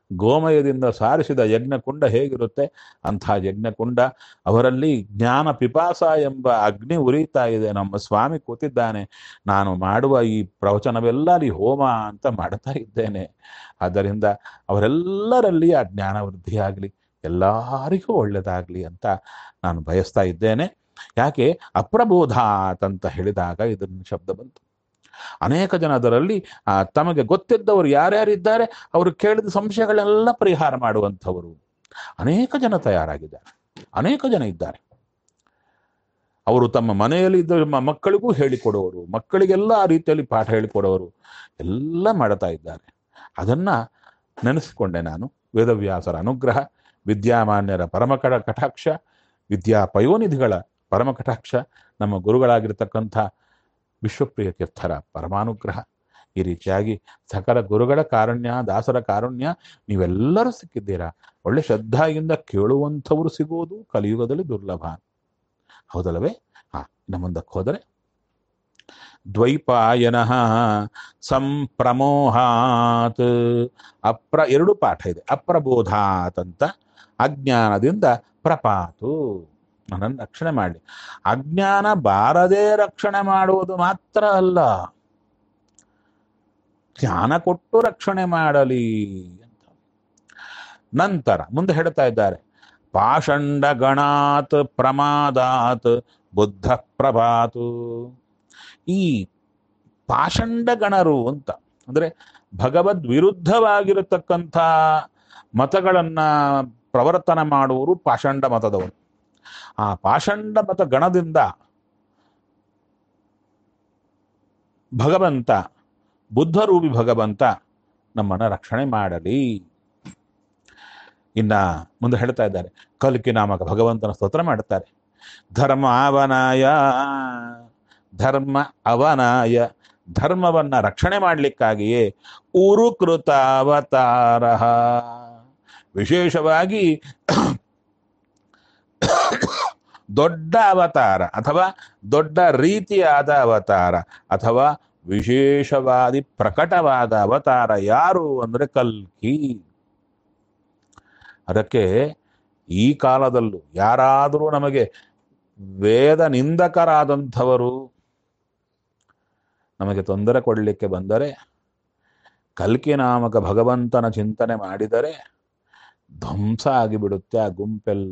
ಗೋಮಯದಿಂದ ಸಾರಿಸಿದ ಯಜ್ಞಕುಂಡ ಹೇಗಿರುತ್ತೆ ಅಂಥ ಯಜ್ಞಕುಂಡ ಅವರಲ್ಲಿ ಜ್ಞಾನ ಪಿಪಾಸ ಎಂಬ ಅಗ್ನಿ ಉರಿತಾ ಇದೆ ನಮ್ಮ ಸ್ವಾಮಿ ಕೂತಿದ್ದಾನೆ ನಾನು ಮಾಡುವ ಈ ಪ್ರವಚನವೆಲ್ಲ ಅಲ್ಲಿ ಹೋಮ ಅಂತ ಮಾಡ್ತಾ ಇದ್ದೇನೆ ಆದ್ದರಿಂದ ಅವರೆಲ್ಲರಲ್ಲಿ ಆ ಜ್ಞಾನ ವೃದ್ಧಿಯಾಗಲಿ ಎಲ್ಲರಿಗೂ ಒಳ್ಳೆಯದಾಗಲಿ ಅಂತ ನಾನು ಬಯಸ್ತಾ ಇದ್ದೇನೆ ಯಾಕೆ ಅಪ್ರಬೋಧಾತ್ ಅಂತ ಹೇಳಿದಾಗ ಇದನ್ನ ಶಬ್ದ ಬಂತು ಅನೇಕ ಜನ ಅದರಲ್ಲಿ ಆ, ತಮಗೆ ಗೊತ್ತಿದ್ದವರು ಯಾರ್ಯಾರಿದ್ದಾರೆ ಅವರು ಕೇಳಿದ ಸಂಶಯಗಳೆಲ್ಲ ಪರಿಹಾರ ಮಾಡುವಂಥವರು ಅನೇಕ ಜನ ತಯಾರಾಗಿದ್ದಾರೆ ಅನೇಕ ಜನ ಇದ್ದಾರೆ ಅವರು ತಮ್ಮ ಮನೆಯಲ್ಲಿ ಇದ್ದ ಮ- ಮಕ್ಕಳಿಗೂ ಹೇಳಿಕೊಡುವರು ಮಕ್ಕಳಿಗೆಲ್ಲ ಆ ರೀತಿಯಲ್ಲಿ ಪಾಠ ಹೇಳಿಕೊಡೋರು ಎಲ್ಲ ಮಾಡ್ತಾ ಇದ್ದಾರೆ ಅದನ್ನ ನೆನೆಸಿಕೊಂಡೆ ನಾನು ವೇದವ್ಯಾಸರ ಅನುಗ್ರಹ ವಿದ್ಯಾಮಾನ್ಯರ ಪರಮ ಕಟ ಕಟಾಕ್ಷ ವಿದ್ಯಾ ಪಯೋನಿಧಿಗಳ ಪರಮ ಕಟಾಕ್ಷ ನಮ್ಮ ಗುರುಗಳಾಗಿರ್ತಕ್ಕಂಥ ವಿಶ್ವಪ್ರಿಯ ತೀರ್ಥರ ಪರಮಾನುಗ್ರಹ ಈ ರೀತಿಯಾಗಿ ಸಕಲ ಗುರುಗಳ ಕಾರುಣ್ಯ ದಾಸರ ಕಾರುಣ್ಯ ನೀವೆಲ್ಲರೂ ಸಿಕ್ಕಿದ್ದೀರಾ ಒಳ್ಳೆ ಶ್ರದ್ಧಾಯಿಂದ ಕೇಳುವಂಥವರು ಸಿಗುವುದು ಕಲಿಯುಗದಲ್ಲಿ ದುರ್ಲಭ ಹೌದಲ್ಲವೇ ಹಾ ಇನ್ನು ಮುಂದಕ್ಕೆ ಹೋದರೆ ದ್ವೈಪಾಯನ ಸಂಪ್ರಮೋಹಾತ್ ಅಪ್ರ ಎರಡು ಪಾಠ ಇದೆ ಅಪ್ರಬೋಧಾತ್ ಅಂತ ಅಜ್ಞಾನದಿಂದ ಪ್ರಪಾತು ನನ್ನನ್ನು ರಕ್ಷಣೆ ಮಾಡಲಿ ಅಜ್ಞಾನ ಬಾರದೇ ರಕ್ಷಣೆ ಮಾಡುವುದು ಮಾತ್ರ ಅಲ್ಲ ಜ್ಞಾನ ಕೊಟ್ಟು ರಕ್ಷಣೆ ಮಾಡಲಿ ಅಂತ ನಂತರ ಮುಂದೆ ಹೇಳ್ತಾ ಇದ್ದಾರೆ ಪಾಷಂಡ ಗಣಾತ್ ಪ್ರಮಾದಾತ್ ಬುದ್ಧ ಪ್ರಭಾತು ಈ ಪಾಷಂಡ ಗಣರು ಅಂತ ಅಂದ್ರೆ ಭಗವದ್ ವಿರುದ್ಧವಾಗಿರತಕ್ಕಂಥ ಮತಗಳನ್ನ ಪ್ರವರ್ತನ ಮಾಡುವರು ಪಾಷಂಡ ಮತದವರು ಆ ಪಾಷಂಡ ಮತ ಗಣದಿಂದ ಭಗವಂತ ಬುದ್ಧರೂಪಿ ಭಗವಂತ ನಮ್ಮನ್ನ ರಕ್ಷಣೆ ಮಾಡಲಿ ಇನ್ನ ಮುಂದೆ ಹೇಳ್ತಾ ಇದ್ದಾರೆ ಕಲ್ಕಿ ನಾಮಕ ಭಗವಂತನ ಸ್ತೋತ್ರ ಮಾಡುತ್ತಾರೆ ಧರ್ಮ ಅವನಾಯ ಧರ್ಮ ಅವನಾಯ ಧರ್ಮವನ್ನ ರಕ್ಷಣೆ ಮಾಡಲಿಕ್ಕಾಗಿಯೇ ಉರುಕೃತ ಅವತಾರ ವಿಶೇಷವಾಗಿ ದೊಡ್ಡ ಅವತಾರ ಅಥವಾ ದೊಡ್ಡ ರೀತಿಯಾದ ಅವತಾರ ಅಥವಾ ವಿಶೇಷವಾದಿ ಪ್ರಕಟವಾದ ಅವತಾರ ಯಾರು ಅಂದ್ರೆ ಕಲ್ಕಿ ಅದಕ್ಕೆ ಈ ಕಾಲದಲ್ಲೂ ಯಾರಾದರೂ ನಮಗೆ ವೇದ ನಿಂದಕರಾದಂಥವರು ನಮಗೆ ತೊಂದರೆ ಕೊಡಲಿಕ್ಕೆ ಬಂದರೆ ಕಲ್ಕಿ ನಾಮಕ ಭಗವಂತನ ಚಿಂತನೆ ಮಾಡಿದರೆ ಧ್ವಂಸ ಆಗಿಬಿಡುತ್ತೆ ಆ ಗುಂಪೆಲ್ಲ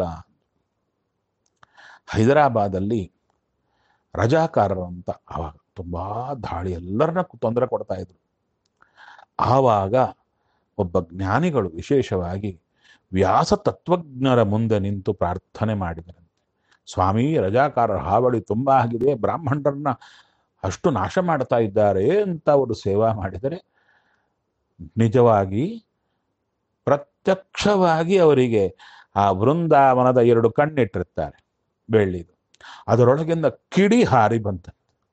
ಹೈದರಾಬಾದಲ್ಲಿ ರಜಾಕಾರರು ಅಂತ ಆವಾಗ ತುಂಬಾ ದಾಳಿ ಎಲ್ಲರನ್ನ ತೊಂದರೆ ಕೊಡ್ತಾ ಇದ್ರು ಆವಾಗ ಒಬ್ಬ ಜ್ಞಾನಿಗಳು ವಿಶೇಷವಾಗಿ ವ್ಯಾಸ ತತ್ವಜ್ಞರ ಮುಂದೆ ನಿಂತು ಪ್ರಾರ್ಥನೆ ಮಾಡಿದರಂತೆ ಸ್ವಾಮಿ ರಜಾಕಾರರ ಹಾವಳಿ ತುಂಬಾ ಆಗಿದೆ ಬ್ರಾಹ್ಮಣರನ್ನ ಅಷ್ಟು ನಾಶ ಮಾಡ್ತಾ ಇದ್ದಾರೆ ಅಂತ ಅವರು ಸೇವಾ ಮಾಡಿದರೆ ನಿಜವಾಗಿ ಪ್ರತ್ಯಕ್ಷವಾಗಿ ಅವರಿಗೆ ಆ ವೃಂದಾವನದ ಎರಡು ಕಣ್ಣಿಟ್ಟಿರ್ತಾರೆ ಬೆಳ್ಳಿದು ಅದರೊಳಗಿಂದ ಕಿಡಿ ಹಾರಿ ಬಂತ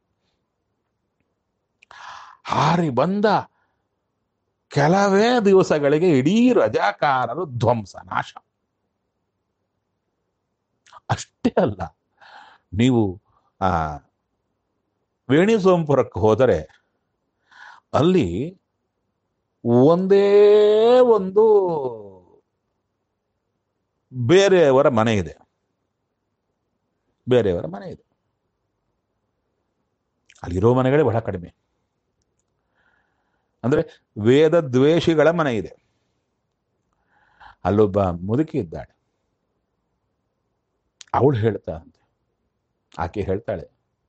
ಹಾರಿ ಬಂದ ಕೆಲವೇ ದಿವಸಗಳಿಗೆ ಇಡೀ ರಜಾಕಾರರು ಧ್ವಂಸ ನಾಶ ಅಷ್ಟೇ ಅಲ್ಲ ನೀವು ಆ ವೇಣಿ ಸೋಂಪುರಕ್ಕೆ ಹೋದರೆ ಅಲ್ಲಿ ಒಂದೇ ಒಂದು ಬೇರೆಯವರ ಮನೆ ಇದೆ ಬೇರೆಯವರ ಮನೆ ಇದೆ ಅಲ್ಲಿರೋ ಮನೆಗಳೇ ಬಹಳ ಕಡಿಮೆ ಅಂದ್ರೆ ವೇದ ದ್ವೇಷಿಗಳ ಮನೆ ಇದೆ ಅಲ್ಲೊಬ್ಬ ಮುದುಕಿ ಇದ್ದಾಳೆ ಅವಳು ಹೇಳ್ತಾಳಂತೆ ಆಕೆ ಹೇಳ್ತಾಳೆ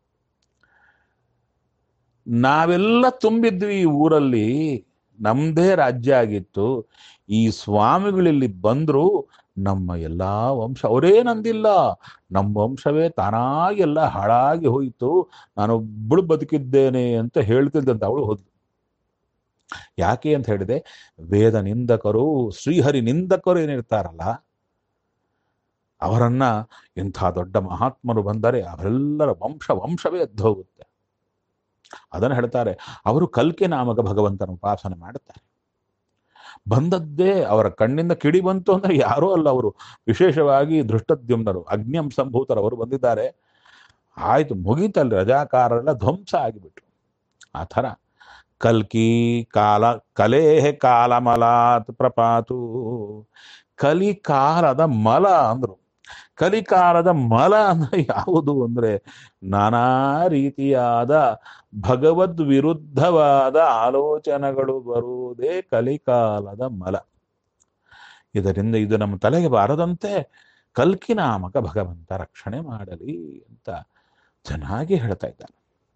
ನಾವೆಲ್ಲ ತುಂಬಿದ್ವಿ ಈ ಊರಲ್ಲಿ ನಮ್ದೇ ರಾಜ್ಯ ಆಗಿತ್ತು ಈ ಸ್ವಾಮಿಗಳಿಲ್ಲಿ ಬಂದ್ರು ನಮ್ಮ ಎಲ್ಲಾ ವಂಶ ಅವರೇನಂದಿಲ್ಲ ನಮ್ಮ ವಂಶವೇ ತಾನಾಗಿ ಎಲ್ಲ ಹಾಳಾಗಿ ಹೋಯಿತು ನಾನೊಬ್ಬಳು ಬದುಕಿದ್ದೇನೆ ಅಂತ ಹೇಳ್ತಿದ್ದಂತ ಅವಳು ಹೋದ್ಲು ಯಾಕೆ ಅಂತ ಹೇಳಿದೆ ವೇದ ನಿಂದಕರು ಶ್ರೀಹರಿ ನಿಂದಕರು ಏನಿರ್ತಾರಲ್ಲ ಅವರನ್ನ ಇಂಥ ದೊಡ್ಡ ಮಹಾತ್ಮರು ಬಂದರೆ ಅವರೆಲ್ಲರ ವಂಶ ವಂಶವೇ ಎದ್ದು ಹೋಗುತ್ತೆ ಅದನ್ನು ಹೇಳ್ತಾರೆ ಅವರು ಕಲ್ಕೆ ನಾಮಕ ಭಗವಂತನ ಉಪಾಸನೆ ಮಾಡುತ್ತಾರೆ ಬಂದದ್ದೇ ಅವರ ಕಣ್ಣಿಂದ ಕಿಡಿ ಬಂತು ಅಂದ್ರೆ ಯಾರೂ ಅಲ್ಲ ಅವರು ವಿಶೇಷವಾಗಿ ದೃಷ್ಟದ್ಯುಮ್ನರು ಅಗ್ನಿಯಂ ಸಂಭೂತರು ಅವರು ಬಂದಿದ್ದಾರೆ ಆಯ್ತು ಮುಗೀತಲ್ಲಿ ರಜಾಕಾರರೆಲ್ಲ ಧ್ವಂಸ ಆಗಿಬಿಟ್ರು ಆ ಥರ ಕಲ್ಕಿ ಕಾಲ ಕಲೇ ಕಾಲಮಲಾತ್ ಪ್ರಪಾತು ಕಲಿಕಾಲದ ಮಲ ಅಂದ್ರು ಕಲಿಕಾಲದ ಮಲ ಅಂದ್ರೆ ಯಾವುದು ಅಂದ್ರೆ ನಾನಾ ರೀತಿಯಾದ ಭಗವದ್ ವಿರುದ್ಧವಾದ ಆಲೋಚನೆಗಳು ಬರುವುದೇ ಕಲಿಕಾಲದ ಮಲ ಇದರಿಂದ ಇದು ನಮ್ಮ ತಲೆಗೆ ಬಾರದಂತೆ ಕಲ್ಕಿ ನಾಮಕ ಭಗವಂತ ರಕ್ಷಣೆ ಮಾಡಲಿ ಅಂತ ಚೆನ್ನಾಗಿ ಹೇಳ್ತಾ ಇದ್ದಾರೆ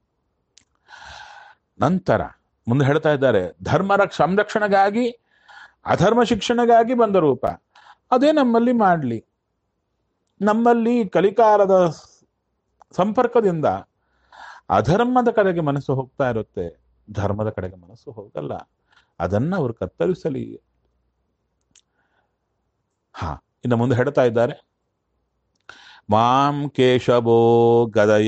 ನಂತರ ಮುಂದೆ ಹೇಳ್ತಾ ಇದ್ದಾರೆ ಧರ್ಮ ರಕ್ಷ ಸಂರಕ್ಷಣೆಗಾಗಿ ಅಧರ್ಮ ಶಿಕ್ಷಣೆಗಾಗಿ ಬಂದ ರೂಪ ಅದೇ ನಮ್ಮಲ್ಲಿ ಮಾಡಲಿ ನಮ್ಮಲ್ಲಿ ಕಲಿಕಾಲದ ಸಂಪರ್ಕದಿಂದ ಅಧರ್ಮದ ಕಡೆಗೆ ಮನಸ್ಸು ಹೋಗ್ತಾ ಇರುತ್ತೆ ಧರ್ಮದ ಕಡೆಗೆ ಮನಸ್ಸು ಹೋಗಲ್ಲ ಅದನ್ನ ಅವರು ಕತ್ತರಿಸಲಿ ಹಾ ಇನ್ನು ಮುಂದೆ ಹೇಳ್ತಾ ಇದ್ದಾರೆ ಮಾಂ ಕೇಶವೋ ಗದಯ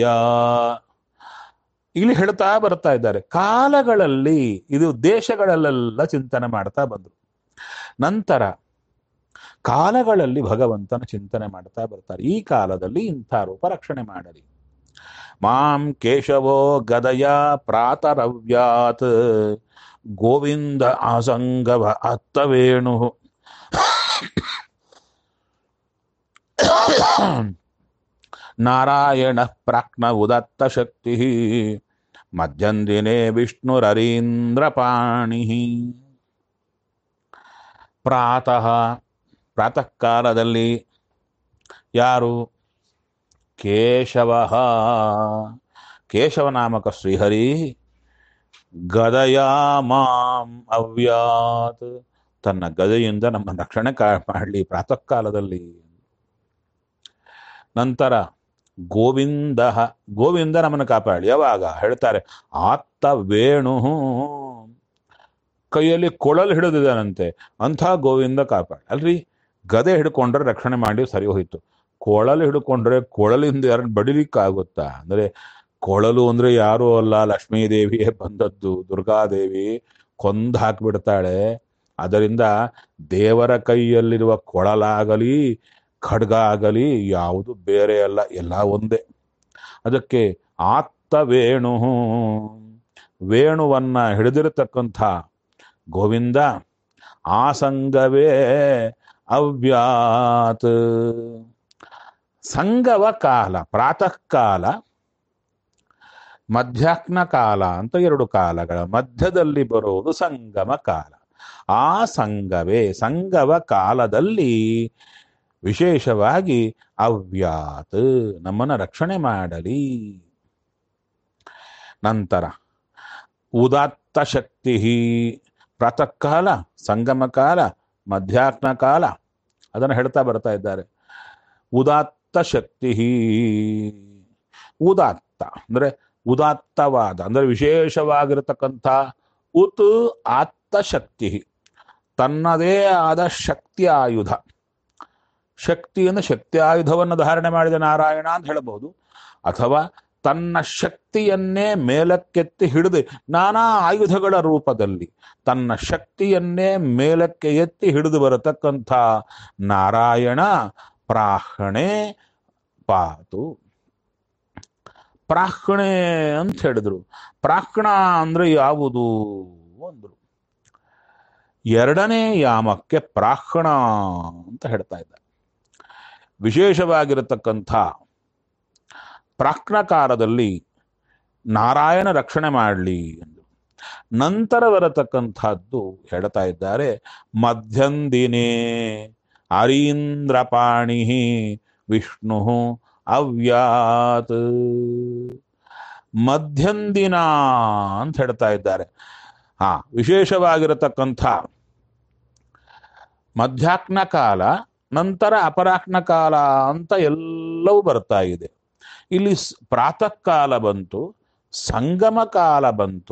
ಇಲ್ಲಿ ಹೇಳ್ತಾ ಬರ್ತಾ ಇದ್ದಾರೆ ಕಾಲಗಳಲ್ಲಿ ಇದು ದೇಶಗಳಲ್ಲೆಲ್ಲ ಚಿಂತನೆ ಮಾಡ್ತಾ ಬಂದ್ರು ನಂತರ ಕಾಲಗಳಲ್ಲಿ ಭಗವಂತನ ಚಿಂತನೆ ಮಾಡ್ತಾ ಬರ್ತಾರೆ ಈ ಕಾಲದಲ್ಲಿ ಇಂಥ ರೂಪ ರಕ್ಷಣೆ ಮಾಡಲಿ ಮಾಂ ಕೇಶವೋ ಗದಯ ಪ್ರಾತರವ್ಯಾತ್ ಗೋವಿಂದ ಆಸಂಗವ ಅತ್ತವೇಣು ನಾರಾಯಣ ಪ್ರಾಕ್ನ ಉದತ್ತ ಶಕ್ತಿ ಮಧ್ಯಂದಿನೇ ವಿಷ್ಣುರರೀಂದ್ರಪಾಣಿ ಪ್ರಾತಃ ಪ್ರಾತಃ ಕಾಲದಲ್ಲಿ ಯಾರು ಕೇಶವ ಕೇಶವನಾಮಕ ಶ್ರೀಹರಿ ಗದಯಾ ಮಾಂ ಅವ್ಯಾತ್ ತನ್ನ ಗದೆಯಿಂದ ನಮ್ಮ ರಕ್ಷಣೆ ಕಾ ಮಾಡಲಿ ಪ್ರಾತಃ ಕಾಲದಲ್ಲಿ ನಂತರ ಗೋವಿಂದ ಗೋವಿಂದ ನಮ್ಮನ್ನು ಕಾಪಾಡಿ ಯಾವಾಗ ಹೇಳ್ತಾರೆ ಆತ್ತ ವೇಣು ಕೈಯಲ್ಲಿ ಕೊಳಲು ಹಿಡಿದಿದ್ದಾನಂತೆ ಅಂಥ ಗೋವಿಂದ ಕಾಪಾಡಿ ಅಲ್ರಿ ಗದೆ ಹಿಡ್ಕೊಂಡ್ರೆ ರಕ್ಷಣೆ ಮಾಡಿ ಸರಿ ಹೋಯ್ತು ಕೊಳಲು ಹಿಡ್ಕೊಂಡ್ರೆ ಕೊಳಲಿಂದ ಯಾರನ್ನ ಬಡಿಲಿಕ್ಕಾಗುತ್ತಾ ಅಂದ್ರೆ ಕೊಳಲು ಅಂದ್ರೆ ಯಾರೂ ಅಲ್ಲ ಲಕ್ಷ್ಮೀದೇವಿಯೇ ಬಂದದ್ದು ದುರ್ಗಾದೇವಿ ಕೊಂದು ಹಾಕಿಬಿಡ್ತಾಳೆ ಅದರಿಂದ ದೇವರ ಕೈಯಲ್ಲಿರುವ ಕೊಳಲಾಗಲಿ ಖಡ್ಗ ಆಗಲಿ ಯಾವುದು ಬೇರೆ ಅಲ್ಲ ಎಲ್ಲ ಒಂದೇ ಅದಕ್ಕೆ ಆತ್ತ ವೇಣು ವೇಣುವನ್ನ ಹಿಡಿದಿರತಕ್ಕಂಥ ಗೋವಿಂದ ಆಸಂಗವೇ ಅವ್ಯಾತ್ ಸಂಗವ ಕಾಲ ಪ್ರಾತಃ ಕಾಲ ಮಧ್ಯಾಹ್ನ ಕಾಲ ಅಂತ ಎರಡು ಕಾಲಗಳ ಮಧ್ಯದಲ್ಲಿ ಬರುವುದು ಸಂಗಮ ಕಾಲ ಆ ಸಂಗವೇ ಸಂಗವ ಕಾಲದಲ್ಲಿ ವಿಶೇಷವಾಗಿ ಅವ್ಯಾತ್ ನಮ್ಮನ್ನ ರಕ್ಷಣೆ ಮಾಡಲಿ ನಂತರ ಉದಾತ್ತ ಶಕ್ತಿ ಪ್ರಾತಃ ಕಾಲ ಸಂಗಮ ಕಾಲ ಮಧ್ಯಾಹ್ನ ಕಾಲ ಅದನ್ನು ಹೇಳ್ತಾ ಬರ್ತಾ ಇದ್ದಾರೆ ಉದಾತ್ತ ಶಕ್ತಿ ಉದಾತ್ತ ಅಂದ್ರೆ ಉದಾತ್ತವಾದ ಅಂದ್ರೆ ವಿಶೇಷವಾಗಿರತಕ್ಕಂಥ ಉತ್ ಆತ್ತ ಶಕ್ತಿ ತನ್ನದೇ ಆದ ಶಕ್ತಿ ಆಯುಧ ಶಕ್ತಿಯನ್ನು ಶಕ್ತಿ ಆಯುಧವನ್ನು ಧಾರಣೆ ಮಾಡಿದ ನಾರಾಯಣ ಅಂತ ಹೇಳಬಹುದು ಅಥವಾ ತನ್ನ ಶಕ್ತಿಯನ್ನೇ ಮೇಲಕ್ಕೆತ್ತಿ ಹಿಡಿದು ನಾನಾ ಆಯುಧಗಳ ರೂಪದಲ್ಲಿ ತನ್ನ ಶಕ್ತಿಯನ್ನೇ ಮೇಲಕ್ಕೆ ಎತ್ತಿ ಹಿಡಿದು ಬರತಕ್ಕಂಥ ನಾರಾಯಣ ಪ್ರಾಹಣೆ ಪಾತು ಪ್ರಾಹ್ಣೆ ಅಂತ ಹೇಳಿದ್ರು ಪ್ರಾಹ್ಣ ಅಂದ್ರೆ ಯಾವುದು ಅಂದ್ರು ಎರಡನೇ ಯಾಮಕ್ಕೆ ಪ್ರಾಹ್ಣ ಅಂತ ಹೇಳ್ತಾ ಇದ್ದಾರೆ ವಿಶೇಷವಾಗಿರತಕ್ಕಂಥ ಪ್ರಾಕ್ಣಕಾರದಲ್ಲಿ ನಾರಾಯಣ ರಕ್ಷಣೆ ಮಾಡಲಿ ಎಂದು ನಂತರ ಬರತಕ್ಕಂಥದ್ದು ಹೇಳ್ತಾ ಇದ್ದಾರೆ ಮಧ್ಯಂದಿನೇ ಅರೀಂದ್ರಪಾಣಿ ವಿಷ್ಣು ಅವ್ಯಾತ್ ಮಧ್ಯಂದಿನ ಅಂತ ಹೇಳ್ತಾ ಇದ್ದಾರೆ ಹಾ ವಿಶೇಷವಾಗಿರತಕ್ಕಂಥ ಮಧ್ಯಾಹ್ನ ಕಾಲ ನಂತರ ಅಪರಾಹ್ನ ಕಾಲ ಅಂತ ಎಲ್ಲವೂ ಬರ್ತಾ ಇದೆ ಇಲ್ಲಿ ಸ್- ಪ್ರಾತಃ ಕಾಲ ಬಂತು ಸಂಗಮ ಕಾಲ ಬಂತು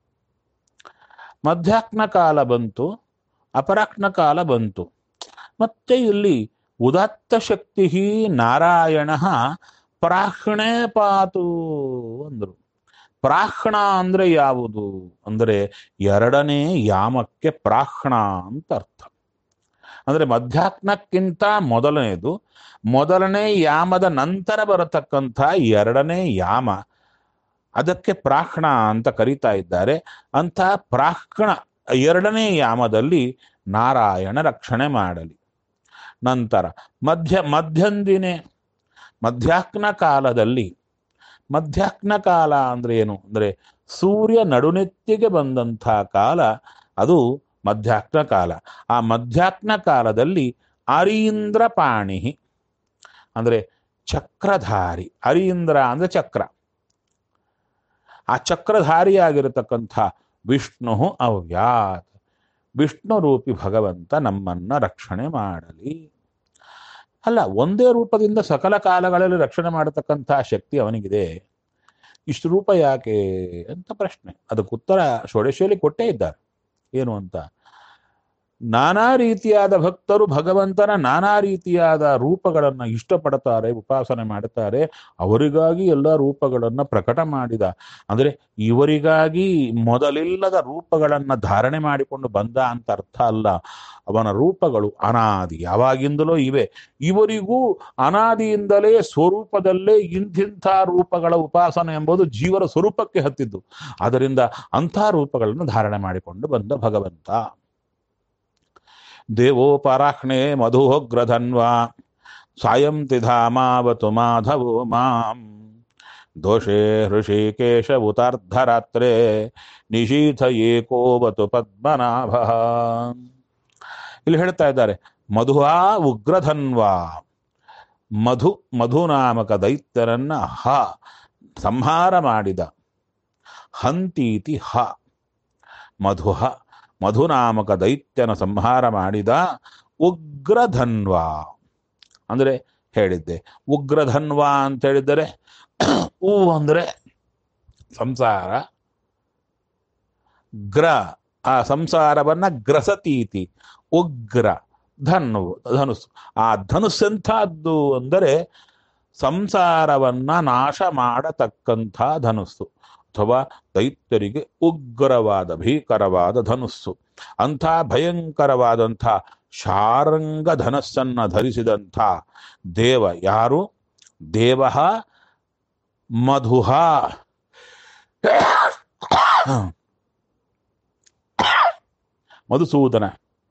ಮಧ್ಯಾಹ್ನ ಕಾಲ ಬಂತು ಅಪರಾಹ್ನ ಕಾಲ ಬಂತು ಮತ್ತೆ ಇಲ್ಲಿ ಉದಾತ್ತ ಶಕ್ತಿ ನಾರಾಯಣ ಪ್ರಾಹ್ಣೆ ಪಾತು ಅಂದ್ರು ಪ್ರಾಹ್ಣ ಅಂದ್ರೆ ಯಾವುದು ಅಂದ್ರೆ ಎರಡನೇ ಯಾಮಕ್ಕೆ ಪ್ರಾಹ್ಣ ಅಂತ ಅರ್ಥ ಅಂದ್ರೆ ಮಧ್ಯಾಹ್ನಕ್ಕಿಂತ ಮೊದಲನೇದು ಮೊದಲನೇ ಯಾಮದ ನಂತರ ಬರತಕ್ಕಂಥ ಎರಡನೇ ಯಾಮ ಅದಕ್ಕೆ ಪ್ರಾಕ್ಣ ಅಂತ ಕರೀತಾ ಇದ್ದಾರೆ ಅಂಥ ಪ್ರಾಕ್ಣ ಎರಡನೇ ಯಾಮದಲ್ಲಿ ನಾರಾಯಣ ರಕ್ಷಣೆ ಮಾಡಲಿ ನಂತರ ಮಧ್ಯ ಮಧ್ಯಂದಿನೇ ಮಧ್ಯಾಹ್ನ ಕಾಲದಲ್ಲಿ ಮಧ್ಯಾಹ್ನ ಕಾಲ ಅಂದ್ರೆ ಏನು ಅಂದ್ರೆ ಸೂರ್ಯ ನಡುನೆತ್ತಿಗೆ ಬಂದಂಥ ಕಾಲ ಅದು ಮಧ್ಯಾಹ್ನ ಕಾಲ ಆ ಮಧ್ಯಾಹ್ನ ಕಾಲದಲ್ಲಿ ಅರೀಂದ್ರ ಪಾಣಿ ಅಂದ್ರೆ ಚಕ್ರಧಾರಿ ಅರೀಂದ್ರ ಅಂದ್ರೆ ಚಕ್ರ ಆ ಚಕ್ರಧಾರಿಯಾಗಿರತಕ್ಕಂಥ ವಿಷ್ಣು ಅವ್ಯಾತ್ ವಿಷ್ಣು ರೂಪಿ ಭಗವಂತ ನಮ್ಮನ್ನ ರಕ್ಷಣೆ ಮಾಡಲಿ ಅಲ್ಲ ಒಂದೇ ರೂಪದಿಂದ ಸಕಲ ಕಾಲಗಳಲ್ಲಿ ರಕ್ಷಣೆ ಮಾಡತಕ್ಕಂಥ ಶಕ್ತಿ ಅವನಿಗಿದೆ ಇಷ್ಟು ರೂಪ ಯಾಕೆ ಅಂತ ಪ್ರಶ್ನೆ ಅದಕ್ಕೆ ಉತ್ತರ ಷೋಡಶಿಯಲ್ಲಿ ಕೊಟ್ಟೇ ಇದ್ದಾರೆ ಏನು ಅಂತ ನಾನಾ ರೀತಿಯಾದ ಭಕ್ತರು ಭಗವಂತನ ನಾನಾ ರೀತಿಯಾದ ರೂಪಗಳನ್ನು ಇಷ್ಟಪಡ್ತಾರೆ ಉಪಾಸನೆ ಮಾಡುತ್ತಾರೆ ಅವರಿಗಾಗಿ ಎಲ್ಲ ರೂಪಗಳನ್ನು ಪ್ರಕಟ ಮಾಡಿದ ಅಂದರೆ ಇವರಿಗಾಗಿ ಮೊದಲಿಲ್ಲದ ರೂಪಗಳನ್ನು ಧಾರಣೆ ಮಾಡಿಕೊಂಡು ಬಂದ ಅಂತ ಅರ್ಥ ಅಲ್ಲ ಅವನ ರೂಪಗಳು ಅನಾದಿ ಯಾವಾಗಿಂದಲೂ ಇವೆ ಇವರಿಗೂ ಅನಾದಿಯಿಂದಲೇ ಸ್ವರೂಪದಲ್ಲೇ ಇಂಥಿಂಥ ರೂಪಗಳ ಉಪಾಸನೆ ಎಂಬುದು ಜೀವರ ಸ್ವರೂಪಕ್ಕೆ ಹತ್ತಿದ್ದು ಅದರಿಂದ ಅಂಥ ರೂಪಗಳನ್ನು ಧಾರಣೆ ಮಾಡಿಕೊಂಡು ಬಂದ ಭಗವಂತ ದೇವೋಪರಾಹ್ಣೆ ಮಧುಹೋಗ್ರಧನ್ವಾ ಸಾಯಂ ತಿಧಾಮಾವತು ಮಾಧವೋ ಮಾಂ ದೋಷೇ ಹೃಷಿಕೇಶ ಉತಾರ್ಧರಾತ್ರೆ ನಿಶೀಥ ಏಕೋವತು ಪದ್ಮನಾಭ ಇಲ್ಲಿ ಹೇಳ್ತಾ ಇದ್ದಾರೆ ಮಧುವಾ ಉಗ್ರಧನ್ವಾ ಮಧು ಮಧುನಾಮಕ ದೈತ್ಯರನ್ನ ಹ ಸಂಹಾರ ಮಾಡಿದ ಹಂತೀತಿ ಹ ಮಧುಹ ಮಧುನಾಮಕ ದೈತ್ಯನ ಸಂಹಾರ ಮಾಡಿದ ಉಗ್ರಧನ್ವ ಅಂದರೆ ಹೇಳಿದ್ದೆ ಉಗ್ರಧನ್ವ ಅಂತ ಹೇಳಿದರೆ ಉ ಅಂದರೆ ಸಂಸಾರ ಗ್ರ ಆ ಸಂಸಾರವನ್ನ ಗ್ರಸತೀತಿ ಉಗ್ರ ಧನು ಧನುಸ್ಸು ಆ ಧನುಸ್ಸೆಂಥದ್ದು ಅಂದರೆ ಸಂಸಾರವನ್ನ ನಾಶ ಮಾಡತಕ್ಕಂಥ ಧನುಸ್ಸು ಅಥವಾ ದೈತ್ಯರಿಗೆ ಉಗ್ರವಾದ ಭೀಕರವಾದ ಧನುಸ್ಸು ಅಂಥ ಭಯಂಕರವಾದಂಥ ಶಾರಂಗ ಧನಸ್ಸನ್ನ ಧರಿಸಿದಂಥ ದೇವ ಯಾರು ದೇವ ಮಧುಹ ಮಧುಸೂದನ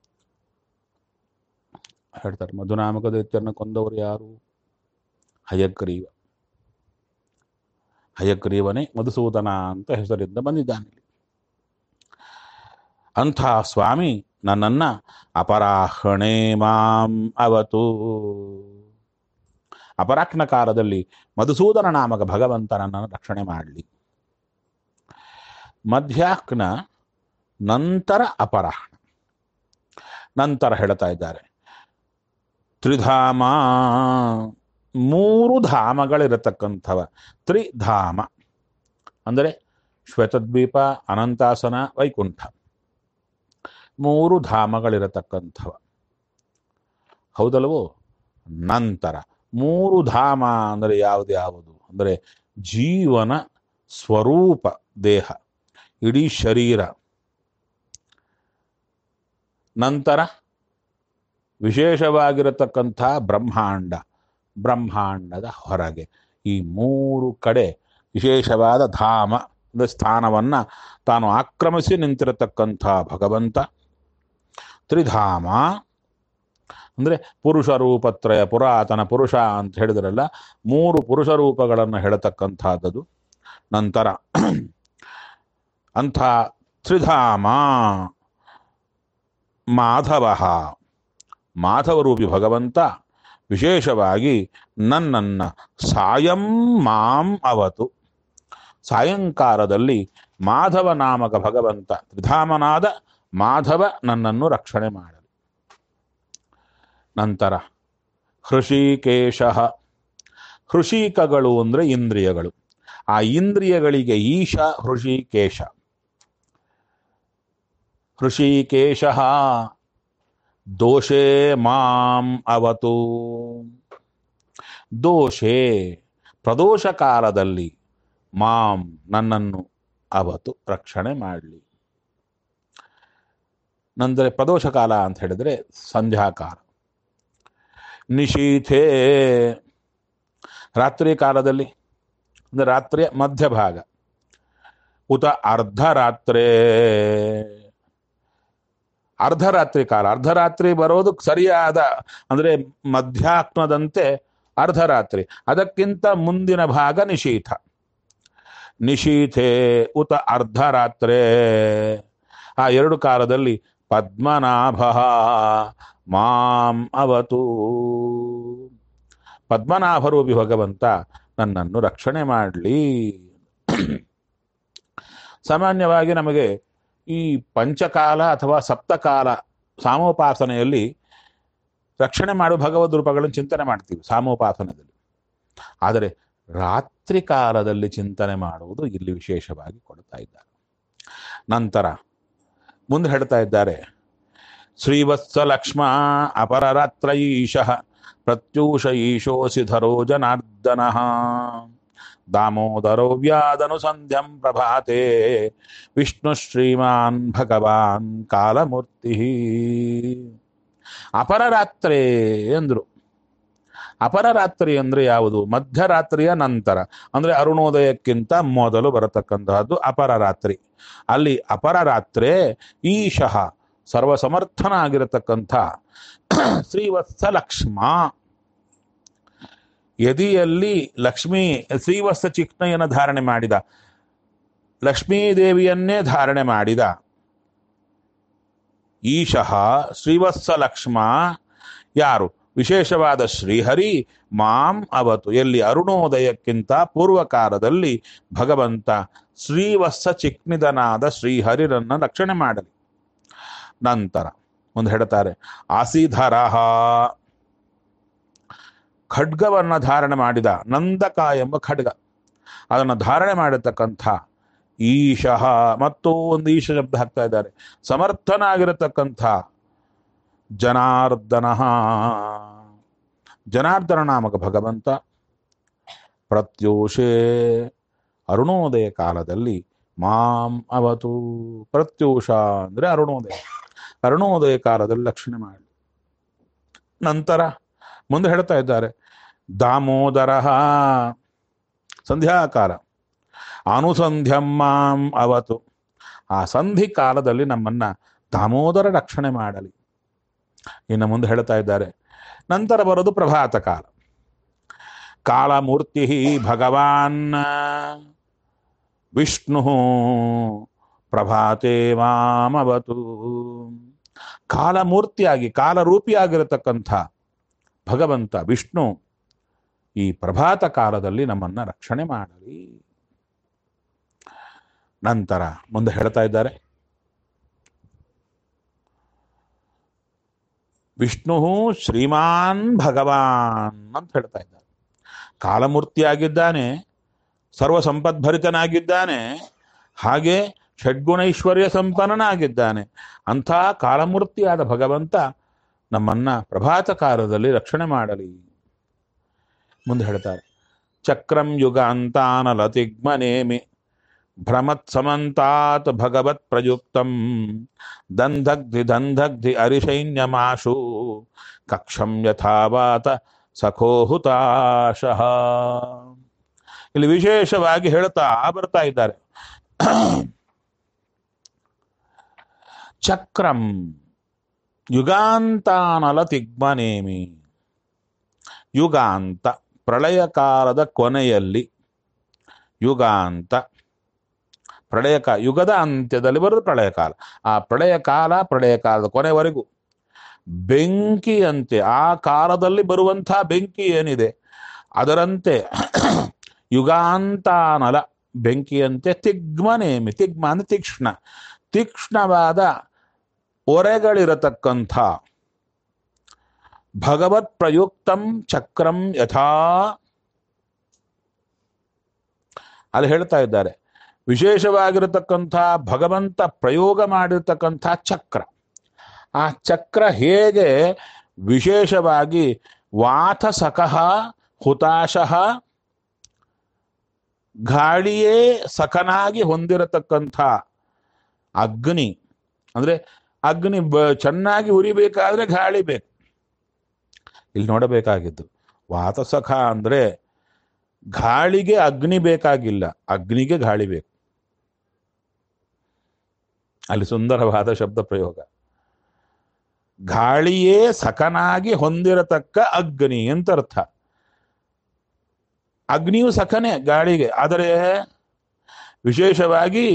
ಹೇಳ್ತಾರೆ ಮಧುನಾಮಕ ದೈತ್ಯರನ್ನ ಕೊಂದವರು ಯಾರು ಹಯಗ್ರೀವ ಹಯಗ್ರೀವನೇ ಮಧುಸೂದನ ಅಂತ ಹೆಸರಿಂದ ಬಂದಿದ್ದಾನೆ ಅಂಥ ಸ್ವಾಮಿ ನನ್ನನ್ನ ಅಪರಾಹಣೆ ಮಾಂ ಅವತು ಅಪರಾಹ್ನ ಕಾಲದಲ್ಲಿ ಮಧುಸೂದನ ನಾಮಕ ಭಗವಂತ ನನ್ನನ್ನು ರಕ್ಷಣೆ ಮಾಡಲಿ ಮಧ್ಯಾಹ್ನ ನಂತರ ಅಪರಾಹ್ನ ನಂತರ ಹೇಳ್ತಾ ಇದ್ದಾರೆ ತ್ರಿಧಾಮ ಮೂರು ಧಾಮಗಳಿರತಕ್ಕಂಥವ ತ್ರಿಧಾಮ ಅಂದರೆ ಶ್ವೇತದ್ವೀಪ ಅನಂತಾಸನ ವೈಕುಂಠ ಮೂರು ಧಾಮಗಳಿರತಕ್ಕಂಥವ ಹೌದಲ್ವೋ ನಂತರ ಮೂರು ಧಾಮ ಅಂದರೆ ಯಾವುದು ಯಾವುದು ಅಂದರೆ ಜೀವನ ಸ್ವರೂಪ ದೇಹ ಇಡೀ ಶರೀರ ನಂತರ ವಿಶೇಷವಾಗಿರತಕ್ಕಂಥ ಬ್ರಹ್ಮಾಂಡ ಬ್ರಹ್ಮಾಂಡದ ಹೊರಗೆ ಈ ಮೂರು ಕಡೆ ವಿಶೇಷವಾದ ಧಾಮ ಅಂದರೆ ಸ್ಥಾನವನ್ನ ತಾನು ಆಕ್ರಮಿಸಿ ನಿಂತಿರತಕ್ಕಂಥ ಭಗವಂತ ತ್ರಿಧಾಮ ಅಂದರೆ ಪುರುಷ ರೂಪತ್ರಯ ಪುರಾತನ ಪುರುಷ ಅಂತ ಹೇಳಿದ್ರಲ್ಲ ಮೂರು ಪುರುಷ ರೂಪಗಳನ್ನು ಹೇಳತಕ್ಕಂಥದ್ದು ನಂತರ ಅಂಥ ತ್ರಿಧಾಮ ಮಾಧವ ಮಾಧವರೂಪಿ ಭಗವಂತ ವಿಶೇಷವಾಗಿ ನನ್ನನ್ನ ಸಾಯಂ ಮಾಂ ಅವತು ಸಾಯಂಕಾಲದಲ್ಲಿ ಮಾಧವ ನಾಮಕ ಭಗವಂತ ತ್ರಿಧಾಮನಾದ ಮಾಧವ ನನ್ನನ್ನು ರಕ್ಷಣೆ ಮಾಡಲಿ ನಂತರ ಹೃಷಿಕೇಶ ಹೃಷಿಕಗಳು ಅಂದರೆ ಇಂದ್ರಿಯಗಳು ಆ ಇಂದ್ರಿಯಗಳಿಗೆ ಈಶ ಹೃಷಿಕೇಶ ಹೃಷಿಕೇಶ ದೋಷೇ ಮಾಂ ಅವತು ದೋಷೇ ಪ್ರದೋಷ ಕಾಲದಲ್ಲಿ ಮಾಂ ನನ್ನನ್ನು ಅವತು ರಕ್ಷಣೆ ಮಾಡಲಿ ನಂತರ ಪ್ರದೋಷ ಕಾಲ ಅಂತ ಹೇಳಿದ್ರೆ ಸಂಧ್ಯಾಕಾಲ ನಿಶೀಥೇ ರಾತ್ರಿ ಕಾಲದಲ್ಲಿ ಅಂದರೆ ರಾತ್ರಿಯ ಮಧ್ಯಭಾಗ ಉತ ಅರ್ಧರಾತ್ರೆ ಅರ್ಧರಾತ್ರಿ ಕಾಲ ಅರ್ಧರಾತ್ರಿ ಬರೋದು ಸರಿಯಾದ ಅಂದ್ರೆ ಮಧ್ಯಾಹ್ನದಂತೆ ಅರ್ಧರಾತ್ರಿ ಅದಕ್ಕಿಂತ ಮುಂದಿನ ಭಾಗ ನಿಶೀಥ ನಿಶೀಥೆ ಉತ ಅರ್ಧರಾತ್ರೆ ಆ ಎರಡು ಕಾಲದಲ್ಲಿ ಪದ್ಮನಾಭ ಮಾಂ ಅವತು ಪದ್ಮನಾಭರೂಪಿ ಭಗವಂತ ನನ್ನನ್ನು ರಕ್ಷಣೆ ಮಾಡಲಿ ಸಾಮಾನ್ಯವಾಗಿ ನಮಗೆ ಈ ಪಂಚಕಾಲ ಅಥವಾ ಸಪ್ತಕಾಲ ಸಾಮೋಪಾಸನೆಯಲ್ಲಿ ರಕ್ಷಣೆ ಮಾಡುವ ಭಗವದ್ ರೂಪಗಳನ್ನು ಚಿಂತನೆ ಮಾಡ್ತೀವಿ ಸಾಮೋಪಾಸನದಲ್ಲಿ ಆದರೆ ರಾತ್ರಿ ಕಾಲದಲ್ಲಿ ಚಿಂತನೆ ಮಾಡುವುದು ಇಲ್ಲಿ ವಿಶೇಷವಾಗಿ ಕೊಡ್ತಾ ಇದ್ದಾರೆ ನಂತರ ಮುಂದೆ ಹೇಳ್ತಾ ಇದ್ದಾರೆ ಶ್ರೀವತ್ಸ ಲಕ್ಷ್ಮ ಅಪರರಾತ್ರ ಈಶಃ ಪ್ರತ್ಯೂಷ ಈಶೋಸಿ ಧರೋ ಜನಾರ್ದನ ದಾಮೋದರೋ ವ್ಯಾದನು ಸಂಧ್ಯಂ ಪ್ರಭಾತೆ ವಿಷ್ಣು ಶ್ರೀಮಾನ್ ಭಗವಾನ್ ಕಾಲಮೂರ್ತಿ ಅಪರರಾತ್ರೆ ಎಂದ್ರು ಅಪರರಾತ್ರಿ ಅಂದ್ರೆ ಯಾವುದು ಮಧ್ಯರಾತ್ರಿಯ ನಂತರ ಅಂದ್ರೆ ಅರುಣೋದಯಕ್ಕಿಂತ ಮೊದಲು ಬರತಕ್ಕಂತಹದ್ದು ಅಪರರಾತ್ರಿ ಅಲ್ಲಿ ಅಪರರಾತ್ರೆ ಈಶಃ ಸರ್ವಸಮರ್ಥನಾಗಿರತಕ್ಕಂಥ ಶ್ರೀವತ್ಸ ಲಕ್ಷ್ಮ ಯದಿಯಲ್ಲಿ ಲಕ್ಷ್ಮೀ ಶ್ರೀವತ್ಸ ಚಿಕ್ನೆಯನ್ನು ಧಾರಣೆ ಮಾಡಿದ ಲಕ್ಷ್ಮೀದೇವಿಯನ್ನೇ ಧಾರಣೆ ಮಾಡಿದ ಈಶಃ ಶ್ರೀವತ್ಸ ಲಕ್ಷ್ಮ ಯಾರು ವಿಶೇಷವಾದ ಶ್ರೀಹರಿ ಮಾಂ ಅವತು ಎಲ್ಲಿ ಅರುಣೋದಯಕ್ಕಿಂತ ಪೂರ್ವಕಾಲದಲ್ಲಿ ಭಗವಂತ ಶ್ರೀವತ್ಸ ಚಿಕ್ನಿದನಾದ ಶ್ರೀಹರಿರನ್ನ ರಕ್ಷಣೆ ಮಾಡಲಿ ನಂತರ ಮುಂದೆ ಹೇಳ್ತಾರೆ ಆಸೀಧರಹ ಖಡ್ಗವನ್ನ ಧಾರಣೆ ಮಾಡಿದ ನಂದಕ ಎಂಬ ಖಡ್ಗ ಅದನ್ನು ಧಾರಣೆ ಮಾಡಿರ್ತಕ್ಕಂಥ ಈಶಃ ಮತ್ತು ಒಂದು ಈಶ ಶಬ್ದ ಹಾಕ್ತಾ ಇದ್ದಾರೆ ಸಮರ್ಥನಾಗಿರತಕ್ಕಂಥ ಜನಾರ್ದನ ಜನಾರ್ದನ ನಾಮಕ ಭಗವಂತ ಪ್ರತ್ಯೂಷೆ ಅರುಣೋದಯ ಕಾಲದಲ್ಲಿ ಮಾಂ ಅವತು ಪ್ರತ್ಯೂಷ ಅಂದ್ರೆ ಅರುಣೋದಯ ಅರುಣೋದಯ ಕಾಲದಲ್ಲಿ ಲಕ್ಷಣೆ ಮಾಡಿ ನಂತರ ಮುಂದೆ ಹೇಳ್ತಾ ಇದ್ದಾರೆ ದಾಮೋದರ ಸಂಧ್ಯಾಕಾಲ ಅನುಸಂಧ್ಯಂ ಮಾಂ ಅವತು ಆ ಸಂಧಿ ಕಾಲದಲ್ಲಿ ನಮ್ಮನ್ನ ದಾಮೋದರ ರಕ್ಷಣೆ ಮಾಡಲಿ ಇನ್ನು ಮುಂದೆ ಹೇಳ್ತಾ ಇದ್ದಾರೆ ನಂತರ ಬರೋದು ಪ್ರಭಾತ ಕಾಲ ಕಾಲಮೂರ್ತಿ ಭಗವಾನ್ ವಿಷ್ಣು ಪ್ರಭಾತೆ ಮಾಮವತು ಕಾಲಮೂರ್ತಿಯಾಗಿ ಕಾಲರೂಪಿಯಾಗಿರತಕ್ಕಂಥ ಭಗವಂತ ವಿಷ್ಣು ಈ ಪ್ರಭಾತ ಕಾಲದಲ್ಲಿ ನಮ್ಮನ್ನ ರಕ್ಷಣೆ ಮಾಡಲಿ ನಂತರ ಮುಂದೆ ಹೇಳ್ತಾ ಇದ್ದಾರೆ ವಿಷ್ಣು ಶ್ರೀಮಾನ್ ಭಗವಾನ್ ಅಂತ ಹೇಳ್ತಾ ಇದ್ದಾರೆ ಕಾಲಮೂರ್ತಿಯಾಗಿದ್ದಾನೆ ಸರ್ವ ಸಂಪದ್ಭರಿತನಾಗಿದ್ದಾನೆ ಹಾಗೆ ಷಡ್ಗುಣೈಶ್ವರ್ಯ ಸಂಪನ್ನನಾಗಿದ್ದಾನೆ ಅಂಥ ಕಾಲಮೂರ್ತಿಯಾದ ಭಗವಂತ ನಮ್ಮನ್ನ ಪ್ರಭಾತ ಕಾಲದಲ್ಲಿ ರಕ್ಷಣೆ ಮಾಡಲಿ ಮುಂದೆ ಹೇಳ್ತಾರೆ ಚಕ್ರಂ ಯುಗಾಂತಾನಲತಿಗ್ಮನೇಮಿ ಭ್ರಮತ್ ಸಮಂತಾತ್ ಭಗವತ್ ಪ್ರಯುಕ್ತಂ ದಂಧಗ್ಧಿ ದಂಧಗ್ಧಿ ಅರಿಶೈನ್ಯಮಾಶು ಕಕ್ಷಂ ಯಥಾವಾತ ಸಖೋಹುತಾಶಃ ಇಲ್ಲಿ ವಿಶೇಷವಾಗಿ ಹೇಳ್ತಾ ಬರ್ತಾ ಇದ್ದಾರೆ ಚಕ್ರಂ ಯುಗಾಂತಾನಲ ತಿಗ್ಮನೇಮಿ ಯುಗಾಂತ ಪ್ರಳಯ ಕಾಲದ ಕೊನೆಯಲ್ಲಿ ಯುಗಾಂತ ಪ್ರಳಯ ಕಾ ಯುಗದ ಅಂತ್ಯದಲ್ಲಿ ಬರೋದು ಪ್ರಳಯ ಕಾಲ ಆ ಪ್ರಳಯ ಕಾಲ ಪ್ರಳಯ ಕಾಲದ ಕೊನೆವರೆಗೂ ಬೆಂಕಿಯಂತೆ ಆ ಕಾಲದಲ್ಲಿ ಬರುವಂಥ ಬೆಂಕಿ ಏನಿದೆ ಅದರಂತೆ ಯುಗಾಂತಾನಲ ಬೆಂಕಿಯಂತೆ ತಿಗ್ಮನೇಮಿ ತಿಗ್ಮ ಅಂದ್ರೆ ತೀಕ್ಷ್ಣ ತೀಕ್ಷ್ಣವಾದ ಒರೆಗಳಿರತಕ್ಕಂಥ ಭಗವತ್ ಪ್ರಯುಕ್ತಂ ಚಕ್ರಂ ಯಥಾ ಅಲ್ಲಿ ಹೇಳ್ತಾ ಇದ್ದಾರೆ ವಿಶೇಷವಾಗಿರತಕ್ಕಂಥ ಭಗವಂತ ಪ್ರಯೋಗ ಮಾಡಿರ್ತಕ್ಕಂಥ ಚಕ್ರ ಆ ಚಕ್ರ ಹೇಗೆ ವಿಶೇಷವಾಗಿ ವಾತಸಕಃ ಹುತಾಶಃ ಗಾಳಿಯೇ ಸಖನಾಗಿ ಹೊಂದಿರತಕ್ಕಂಥ ಅಗ್ನಿ ಅಂದ್ರೆ ಅಗ್ನಿ ಬ ಚೆನ್ನಾಗಿ ಉರಿಬೇಕಾದ್ರೆ ಗಾಳಿ ಬೇಕು ಇಲ್ಲಿ ನೋಡಬೇಕಾಗಿದ್ದು ವಾತಸಖ ಅಂದ್ರೆ ಗಾಳಿಗೆ ಅಗ್ನಿ ಬೇಕಾಗಿಲ್ಲ ಅಗ್ನಿಗೆ ಗಾಳಿ ಬೇಕು ಅಲ್ಲಿ ಸುಂದರವಾದ ಶಬ್ದ ಪ್ರಯೋಗ ಗಾಳಿಯೇ ಸಖನಾಗಿ ಹೊಂದಿರತಕ್ಕ ಅಗ್ನಿ ಅಂತ ಅರ್ಥ ಅಗ್ನಿಯು ಸಖನೆ ಗಾಳಿಗೆ ಆದರೆ ವಿಶೇಷವಾಗಿ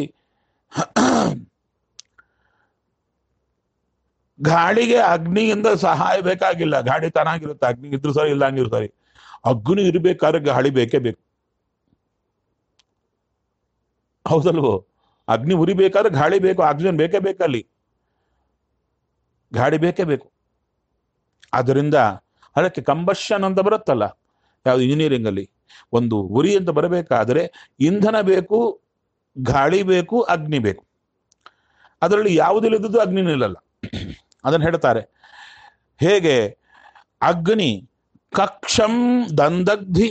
ಗಾಳಿಗೆ ಅಗ್ನಿಯಿಂದ ಸಹಾಯ ಬೇಕಾಗಿಲ್ಲ ಗಾಳಿ ತನಾಗಿರುತ್ತೆ ಅಗ್ನಿ ಇದ್ರು ಸರಿ ಇಲ್ಲ ಹಂಗಿರು ಸರಿ ಅಗ್ನಿ ಇರ್ಬೇಕಾದ್ರೆ ಗಾಳಿ ಬೇಕೇ ಬೇಕು ಹೌದಲ್ವೋ ಅಗ್ನಿ ಉರಿಬೇಕಾದ್ರೆ ಗಾಳಿ ಬೇಕು ಆಕ್ಸಿಜನ್ ಬೇಕೇ ಬೇಕಲ್ಲಿ ಗಾಳಿ ಬೇಕೇ ಬೇಕು ಆದ್ದರಿಂದ ಅದಕ್ಕೆ ಕಂಬಷನ್ ಅಂತ ಬರುತ್ತಲ್ಲ ಯಾವುದು ಇಂಜಿನಿಯರಿಂಗ್ ಅಲ್ಲಿ ಒಂದು ಉರಿ ಅಂತ ಬರಬೇಕಾದ್ರೆ ಇಂಧನ ಬೇಕು ಗಾಳಿ ಬೇಕು ಅಗ್ನಿ ಬೇಕು ಅದರಲ್ಲಿ ಯಾವುದಿಲ್ಲದ್ದು ಅಗ್ನಿ ನಿಲ್ಲಲ್ಲ ಅದನ್ನು ಹೇಳ್ತಾರೆ ಹೇಗೆ ಅಗ್ನಿ ಕಕ್ಷಂ ದಂದಗ್ಧಿ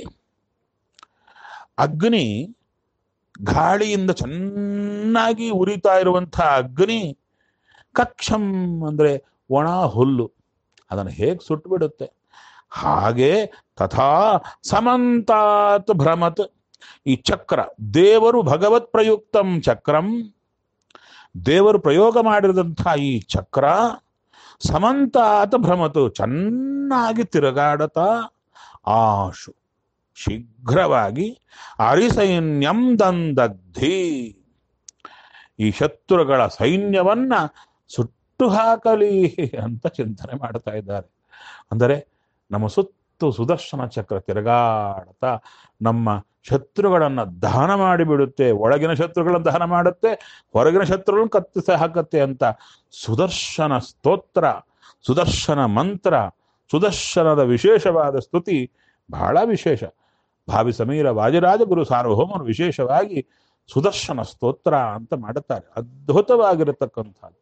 ಅಗ್ನಿ ಗಾಳಿಯಿಂದ ಚೆನ್ನಾಗಿ ಉರಿತಾ ಇರುವಂತಹ ಅಗ್ನಿ ಕಕ್ಷಂ ಅಂದ್ರೆ ಒಣ ಹುಲ್ಲು ಅದನ್ನು ಹೇಗೆ ಸುಟ್ಟುಬಿಡುತ್ತೆ ಹಾಗೆ ತಥಾ ಸಮಂತಾತ್ ಭ್ರಮತ್ ಈ ಚಕ್ರ ದೇವರು ಭಗವತ್ ಪ್ರಯುಕ್ತಂ ಚಕ್ರಂ ದೇವರು ಪ್ರಯೋಗ ಮಾಡಿದಂತಹ ಈ ಚಕ್ರ ಸಮಂತಾತ್ ಭ್ರಮತು ಚೆನ್ನಾಗಿ ತಿರುಗಾಡತಾ ಆಶು ಶೀಘ್ರವಾಗಿ ಅರಿಸೈನ್ಯಂ ದಂದಗ್ಧಿ ಈ ಶತ್ರುಗಳ ಸೈನ್ಯವನ್ನ ಸುಟ್ಟು ಹಾಕಲಿ ಅಂತ ಚಿಂತನೆ ಮಾಡ್ತಾ ಇದ್ದಾರೆ ಅಂದರೆ ನಮ್ಮ ಸುತ್ತು ಸುದರ್ಶನ ಚಕ್ರ ತಿರುಗಾಡ್ತಾ ನಮ್ಮ ಶತ್ರುಗಳನ್ನ ದಹನ ಮಾಡಿಬಿಡುತ್ತೆ ಒಳಗಿನ ಶತ್ರುಗಳನ್ನು ದಹನ ಮಾಡುತ್ತೆ ಹೊರಗಿನ ಶತ್ರುಗಳನ್ನು ಕತ್ತಿಸ ಹಾಕತ್ತೆ ಅಂತ ಸುದರ್ಶನ ಸ್ತೋತ್ರ ಸುದರ್ಶನ ಮಂತ್ರ ಸುದರ್ಶನದ ವಿಶೇಷವಾದ ಸ್ತುತಿ ಬಹಳ ವಿಶೇಷ ಭಾವಿ ಸಮೀರ ವಾಜರಾಜ ಗುರು ಸಾರ್ವಭೌಮರು ವಿಶೇಷವಾಗಿ ಸುದರ್ಶನ ಸ್ತೋತ್ರ ಅಂತ ಮಾಡುತ್ತಾರೆ ಅದ್ಭುತವಾಗಿರತಕ್ಕಂಥದ್ದು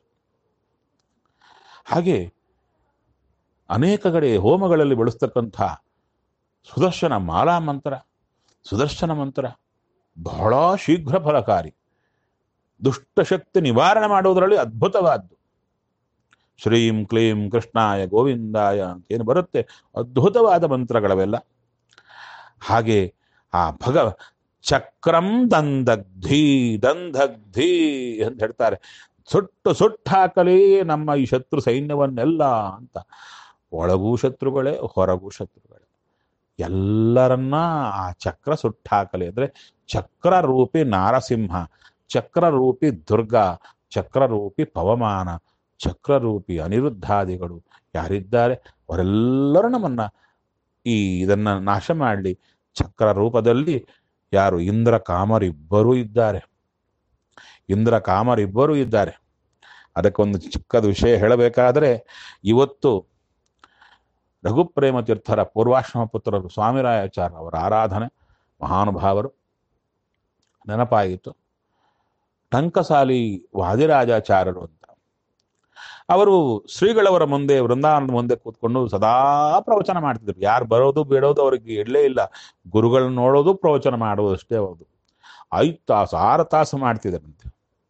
ಹಾಗೆ ಅನೇಕ ಕಡೆ ಹೋಮಗಳಲ್ಲಿ ಬಳಸ್ತಕ್ಕಂಥ ಸುದರ್ಶನ ಮಾಲಾ ಮಂತ್ರ ಸುದರ್ಶನ ಮಂತ್ರ ಬಹಳ ಶೀಘ್ರ ಫಲಕಾರಿ ದುಷ್ಟಶಕ್ತಿ ನಿವಾರಣೆ ಮಾಡುವುದರಲ್ಲಿ ಅದ್ಭುತವಾದ್ದು ಶ್ರೀಂ ಕ್ಲೀಂ ಕೃಷ್ಣಾಯ ಗೋವಿಂದಾಯ ಅಂತ ಏನು ಬರುತ್ತೆ ಅದ್ಭುತವಾದ ಮಂತ್ರಗಳವೆಲ್ಲ ಹಾಗೆ ಆ ಭಗ ಚಕ್ರಂ ದಂದಗ್ಧಿ ದಂದಗ್ಧಿ ಅಂತ ಹೇಳ್ತಾರೆ ಸುಟ್ಟು ಸುಟ್ಟಾಕಲಿ ನಮ್ಮ ಈ ಶತ್ರು ಸೈನ್ಯವನ್ನೆಲ್ಲ ಅಂತ ಒಳಗೂ ಶತ್ರುಗಳೇ ಹೊರಗೂ ಶತ್ರುಗಳೇ ಎಲ್ಲರನ್ನ ಆ ಚಕ್ರ ಸುಟ್ಟಾಕಲಿ ಅಂದ್ರೆ ಚಕ್ರ ರೂಪಿ ನಾರಸಿಂಹ ಚಕ್ರ ರೂಪಿ ದುರ್ಗಾ ಚಕ್ರ ರೂಪಿ ಪವಮಾನ ಚಕ್ರ ರೂಪಿ ಅನಿರುದ್ಧಾದಿಗಳು ಯಾರಿದ್ದಾರೆ ಅವರೆಲ್ಲರೂ ನಮ್ಮನ್ನ ಈ ಇದನ್ನ ನಾಶ ಮಾಡಲಿ ಚಕ್ರ ರೂಪದಲ್ಲಿ ಯಾರು ಇಂದ್ರ ಕಾಮರಿಬ್ಬರೂ ಇದ್ದಾರೆ ಇಂದ್ರ ಕಾಮರಿಬ್ಬರೂ ಇದ್ದಾರೆ ಅದಕ್ಕೊಂದು ಚಿಕ್ಕದ ವಿಷಯ ಹೇಳಬೇಕಾದ್ರೆ ಇವತ್ತು ರಘುಪ್ರೇಮ ತೀರ್ಥರ ಪೂರ್ವಾಶ್ರಮ ಪುತ್ರರು ಸ್ವಾಮಿರಾಯಾಚಾರ್ಯ ಅವರ ಆರಾಧನೆ ಮಹಾನುಭಾವರು ನೆನಪಾಯಿತು ಟಂಕಸಾಲಿ ವಾದಿರಾಜಾಚಾರ್ಯರು ಅಂತ ಅವರು ಶ್ರೀಗಳವರ ಮುಂದೆ ವೃಂದಾವನದ ಮುಂದೆ ಕೂತ್ಕೊಂಡು ಸದಾ ಪ್ರವಚನ ಮಾಡ್ತಿದ್ರು ಯಾರು ಬರೋದು ಬಿಡೋದು ಅವ್ರಿಗೆ ಇಡಲೇ ಇಲ್ಲ ಗುರುಗಳನ್ನ ನೋಡೋದು ಪ್ರವಚನ ಮಾಡೋದು ಅಷ್ಟೇ ಹೌದು ಐದು ತಾಸು ಆರು ತಾಸು ಮಾಡ್ತಿದ್ರಂತೆ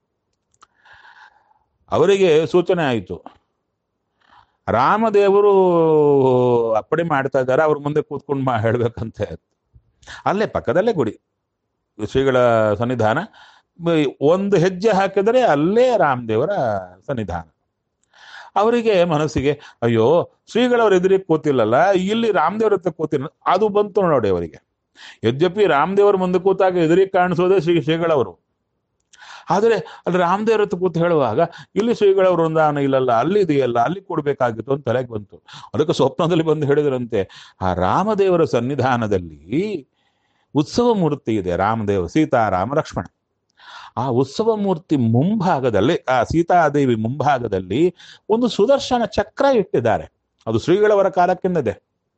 ಅವರಿಗೆ ಸೂಚನೆ ಆಯಿತು ರಾಮದೇವರು ಅಪ್ಪಣೆ ಮಾಡ್ತಾ ಇದ್ದಾರೆ ಅವ್ರ ಮುಂದೆ ಕೂತ್ಕೊಂಡು ಮಾ ಹೇಳ್ಬೇಕಂತೆ ಅಲ್ಲೇ ಪಕ್ಕದಲ್ಲೇ ಗುಡಿ ಶ್ರೀಗಳ ಸನ್ನಿಧಾನ ಬ- ಒಂದು ಹೆಜ್ಜೆ ಹಾಕಿದರೆ ಅಲ್ಲೇ ರಾಮದೇವರ ಸನ್ನಿಧಾನ ಅವರಿಗೆ ಮನಸ್ಸಿಗೆ ಅಯ್ಯೋ ಶ್ರೀಗಳವ್ರ ಎದುರಿಗೆ ಕೂತಿಲ್ಲಲ್ಲ ಇಲ್ಲಿ ರಾಮದೇವ್ರ ಹತ್ರ ಕೂತಿಲ್ಲ ಅದು ಬಂತು ನೋಡಿ ಅವರಿಗೆ ಯದ್ಯಪಿ ರಾಮದೇವರ ಮುಂದೆ ಕೂತಾಗ ಎದುರಿಗೆ ಕಾಣಿಸೋದೇ ಶ್ರೀ ಶ್ರೀಗಳವರು ಆದರೆ ಅಲ್ಲಿ ರಾಮದೇವ್ರ ಹತ್ರ ಕೂತು ಹೇಳುವಾಗ ಇಲ್ಲಿ ಶ್ರೀಗಳವರು ವೃಂದಾವನ ಇಲ್ಲಲ್ಲ ಅಲ್ಲಿ ಇದೆಯಲ್ಲ ಅಲ್ಲಿ ಕೊಡ್ಬೇಕಾಗಿತ್ತು ಅಂತ ತಲೆಗೆ ಬಂತು ಅದಕ್ಕೆ ಸ್ವಪ್ನದಲ್ಲಿ ಬಂದು ಹೇಳಿದ್ರಂತೆ ಆ ರಾಮದೇವರ ಸನ್ನಿಧಾನದಲ್ಲಿ ಉತ್ಸವ ಮೂರ್ತಿ ಇದೆ ರಾಮದೇವ ಸೀತಾರಾಮ ಲಕ್ಷ್ಮಣ ಆ ಉತ್ಸವ ಮೂರ್ತಿ ಮುಂಭಾಗದಲ್ಲಿ ಆ ಸೀತಾದೇವಿ ಮುಂಭಾಗದಲ್ಲಿ ಒಂದು ಸುದರ್ಶನ ಚಕ್ರ ಇಟ್ಟಿದ್ದಾರೆ ಅದು ಶ್ರೀಗಳವರ ಕಾಲಕ್ಕಿಂದದೆ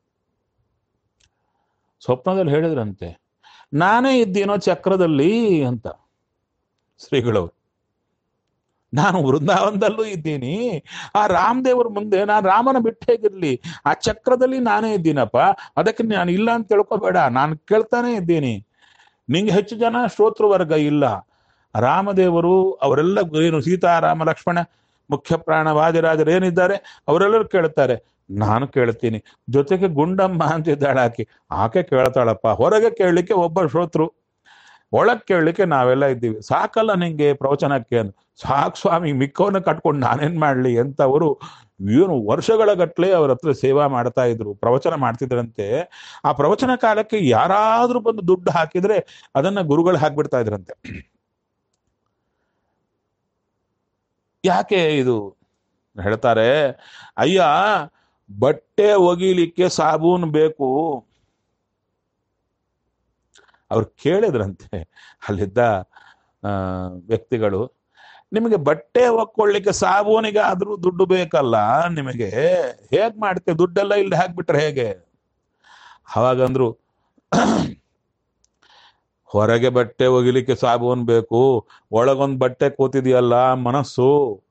ಸ್ವಪ್ನದಲ್ಲಿ ಹೇಳಿದ್ರಂತೆ ನಾನೇ ಇದ್ದೀನೋ ಚಕ್ರದಲ್ಲಿ ಅಂತ ಶ್ರೀಗಳವರು ನಾನು ವೃಂದಾವನದಲ್ಲೂ ಇದ್ದೀನಿ ಆ ರಾಮದೇವ್ರ ಮುಂದೆ ನಾನು ರಾಮನ ಬಿಟ್ಟು ಹೇಗಿರ್ಲಿ ಆ ಚಕ್ರದಲ್ಲಿ ನಾನೇ ಇದ್ದೀನಪ್ಪ ಅದಕ್ಕೆ ನಾನು ಇಲ್ಲ ಅಂತ ತಿಳ್ಕೊಬೇಡ ನಾನು ಕೇಳ್ತಾನೆ ಇದ್ದೀನಿ ನಿಂಗೆ ಹೆಚ್ಚು ಜನ ಶ್ರೋತೃವರ್ಗ ಇಲ್ಲ ರಾಮದೇವರು ಅವರೆಲ್ಲ ಏನು ಸೀತಾರಾಮ ಲಕ್ಷ್ಮಣ ಮುಖ್ಯ ಪ್ರಾಣ ವಾದಿರಾಜರು ಏನಿದ್ದಾರೆ ಅವರೆಲ್ಲರೂ ಕೇಳ್ತಾರೆ ನಾನು ಕೇಳ್ತೀನಿ ಜೊತೆಗೆ ಗುಂಡಮ್ಮ ಅಂತಿದ್ದಾಳೆ ಆಕೆ ಆಕೆ ಕೇಳ್ತಾಳಪ್ಪ ಹೊರಗೆ ಕೇಳಲಿಕ್ಕೆ ಒಬ್ಬ ಶ್ರೋತೃ ಒಳಗ್ ಕೇಳಲಿಕ್ಕೆ ನಾವೆಲ್ಲ ಇದ್ದೀವಿ ಸಾಕಲ್ಲ ನಿಂಗೆ ಪ್ರವಚನಕ್ಕೆ ಅಂತ ಸಾಕು ಸ್ವಾಮಿ ಮಿಕ್ಕವನ್ನ ಕಟ್ಕೊಂಡು ನಾನೇನ್ ಮಾಡ್ಲಿ ಅಂತ ಅವರು ಏನು ವರ್ಷಗಳ ಗಟ್ಟಲೆ ಅವ್ರ ಹತ್ರ ಸೇವಾ ಮಾಡ್ತಾ ಇದ್ರು ಪ್ರವಚನ ಮಾಡ್ತಿದ್ರಂತೆ ಆ ಪ್ರವಚನ ಕಾಲಕ್ಕೆ ಯಾರಾದ್ರೂ ಬಂದು ದುಡ್ಡು ಹಾಕಿದ್ರೆ ಅದನ್ನ ಗುರುಗಳು ಹಾಕ್ಬಿಡ್ತಾ ಇದ್ರಂತೆ ಯಾಕೆ ಇದು ಹೇಳ್ತಾರೆ ಅಯ್ಯ ಬಟ್ಟೆ ಒಗಿಲಿಕ್ಕೆ ಸಾಬೂನ್ ಬೇಕು ಅವ್ರು ಕೇಳಿದ್ರಂತೆ ಅಲ್ಲಿದ್ದ ಆ, ವ್ಯಕ್ತಿಗಳು ನಿಮಗೆ ಬಟ್ಟೆ ಒಕ್ಕೊಳ್ಳಿಕ್ಕೆ ಸಾಬೂನಿಗೆ ಆದ್ರೂ ದುಡ್ಡು ಬೇಕಲ್ಲ ನಿಮಗೆ ಹೇಗ್ ಮಾಡ್ತೀವಿ ದುಡ್ಡೆಲ್ಲ ಇಲ್ಲಿ ಹಾಕ್ಬಿಟ್ರೆ ಹೇಗೆ ಅವಾಗಂದ್ರು ಹೊರಗೆ ಬಟ್ಟೆ ಒಗಿಲಿಕ್ಕೆ ಸಾಬೂನ್ ಬೇಕು ಒಳಗೊಂದ್ ಬಟ್ಟೆ ಕೂತಿದೆಯಲ್ಲ ಮನಸ್ಸು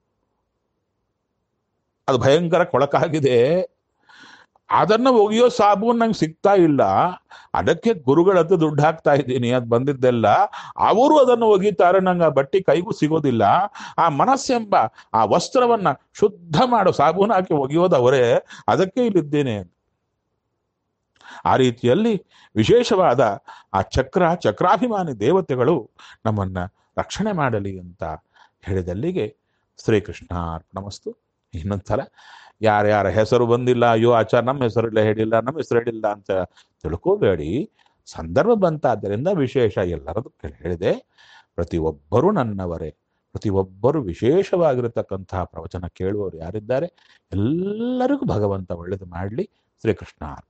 ಅದು ಭಯಂಕರ ಕೊಳಕಾಗಿದೆ ಅದನ್ನ ಒಗೆಯೋ ಸಾಬೂನ್ ನಂಗೆ ಸಿಗ್ತಾ ಇಲ್ಲ ಅದಕ್ಕೆ ಗುರುಗಳ ಹತ್ರ ದುಡ್ಡು ಹಾಕ್ತಾ ಇದ್ದೀನಿ ಅದು ಬಂದಿದ್ದೆಲ್ಲ ಅವರು ಅದನ್ನು ಒಗಿತಾರೆ ನಂಗೆ ಆ ಬಟ್ಟೆ ಕೈಗೂ ಸಿಗೋದಿಲ್ಲ ಆ ಮನಸ್ಸೆಂಬ ಆ ವಸ್ತ್ರವನ್ನ ಶುದ್ಧ ಮಾಡೋ ಸಾಬೂನು ಹಾಕಿ ಒಗೆಯೋದು ಅವರೇ ಅದಕ್ಕೆ ಇಲ್ಲಿದ್ದೇನೆ ಆ ರೀತಿಯಲ್ಲಿ ವಿಶೇಷವಾದ ಆ ಚಕ್ರ ಚಕ್ರಾಭಿಮಾನಿ ದೇವತೆಗಳು ನಮ್ಮನ್ನ ರಕ್ಷಣೆ ಮಾಡಲಿ ಅಂತ ಹೇಳಿದಲ್ಲಿಗೆ ಶ್ರೀಕೃಷ್ಣ ಅರ್ಪಣಮಸ್ತು ಇನ್ನೊಂದ್ಸಲ ಯಾರ್ಯಾರ ಹೆಸರು ಬಂದಿಲ್ಲ ಅಯ್ಯೋ ಆಚಾರ ನಮ್ಮ ಹೆಸರಿಲ್ಲ ಹೇಳಿಲ್ಲ ನಮ್ಮ ಹೆಸರು ಹೇಳಿಲ್ಲ ಅಂತ ತಿಳ್ಕೋಬೇಡಿ ಸಂದರ್ಭ ಬಂತಾದ್ದರಿಂದ ವಿಶೇಷ ಎಲ್ಲರದು ಹೇಳಿದೆ ಪ್ರತಿಯೊಬ್ಬರೂ ನನ್ನವರೇ ಪ್ರತಿಯೊಬ್ಬರು ವಿಶೇಷವಾಗಿರತಕ್ಕಂತಹ ಪ್ರವಚನ ಕೇಳುವವರು ಯಾರಿದ್ದಾರೆ ಎಲ್ಲರಿಗೂ ಭಗವಂತ ಒಳ್ಳೇದು ಮಾಡಲಿ ಶ್ರೀಕೃಷ್ಣ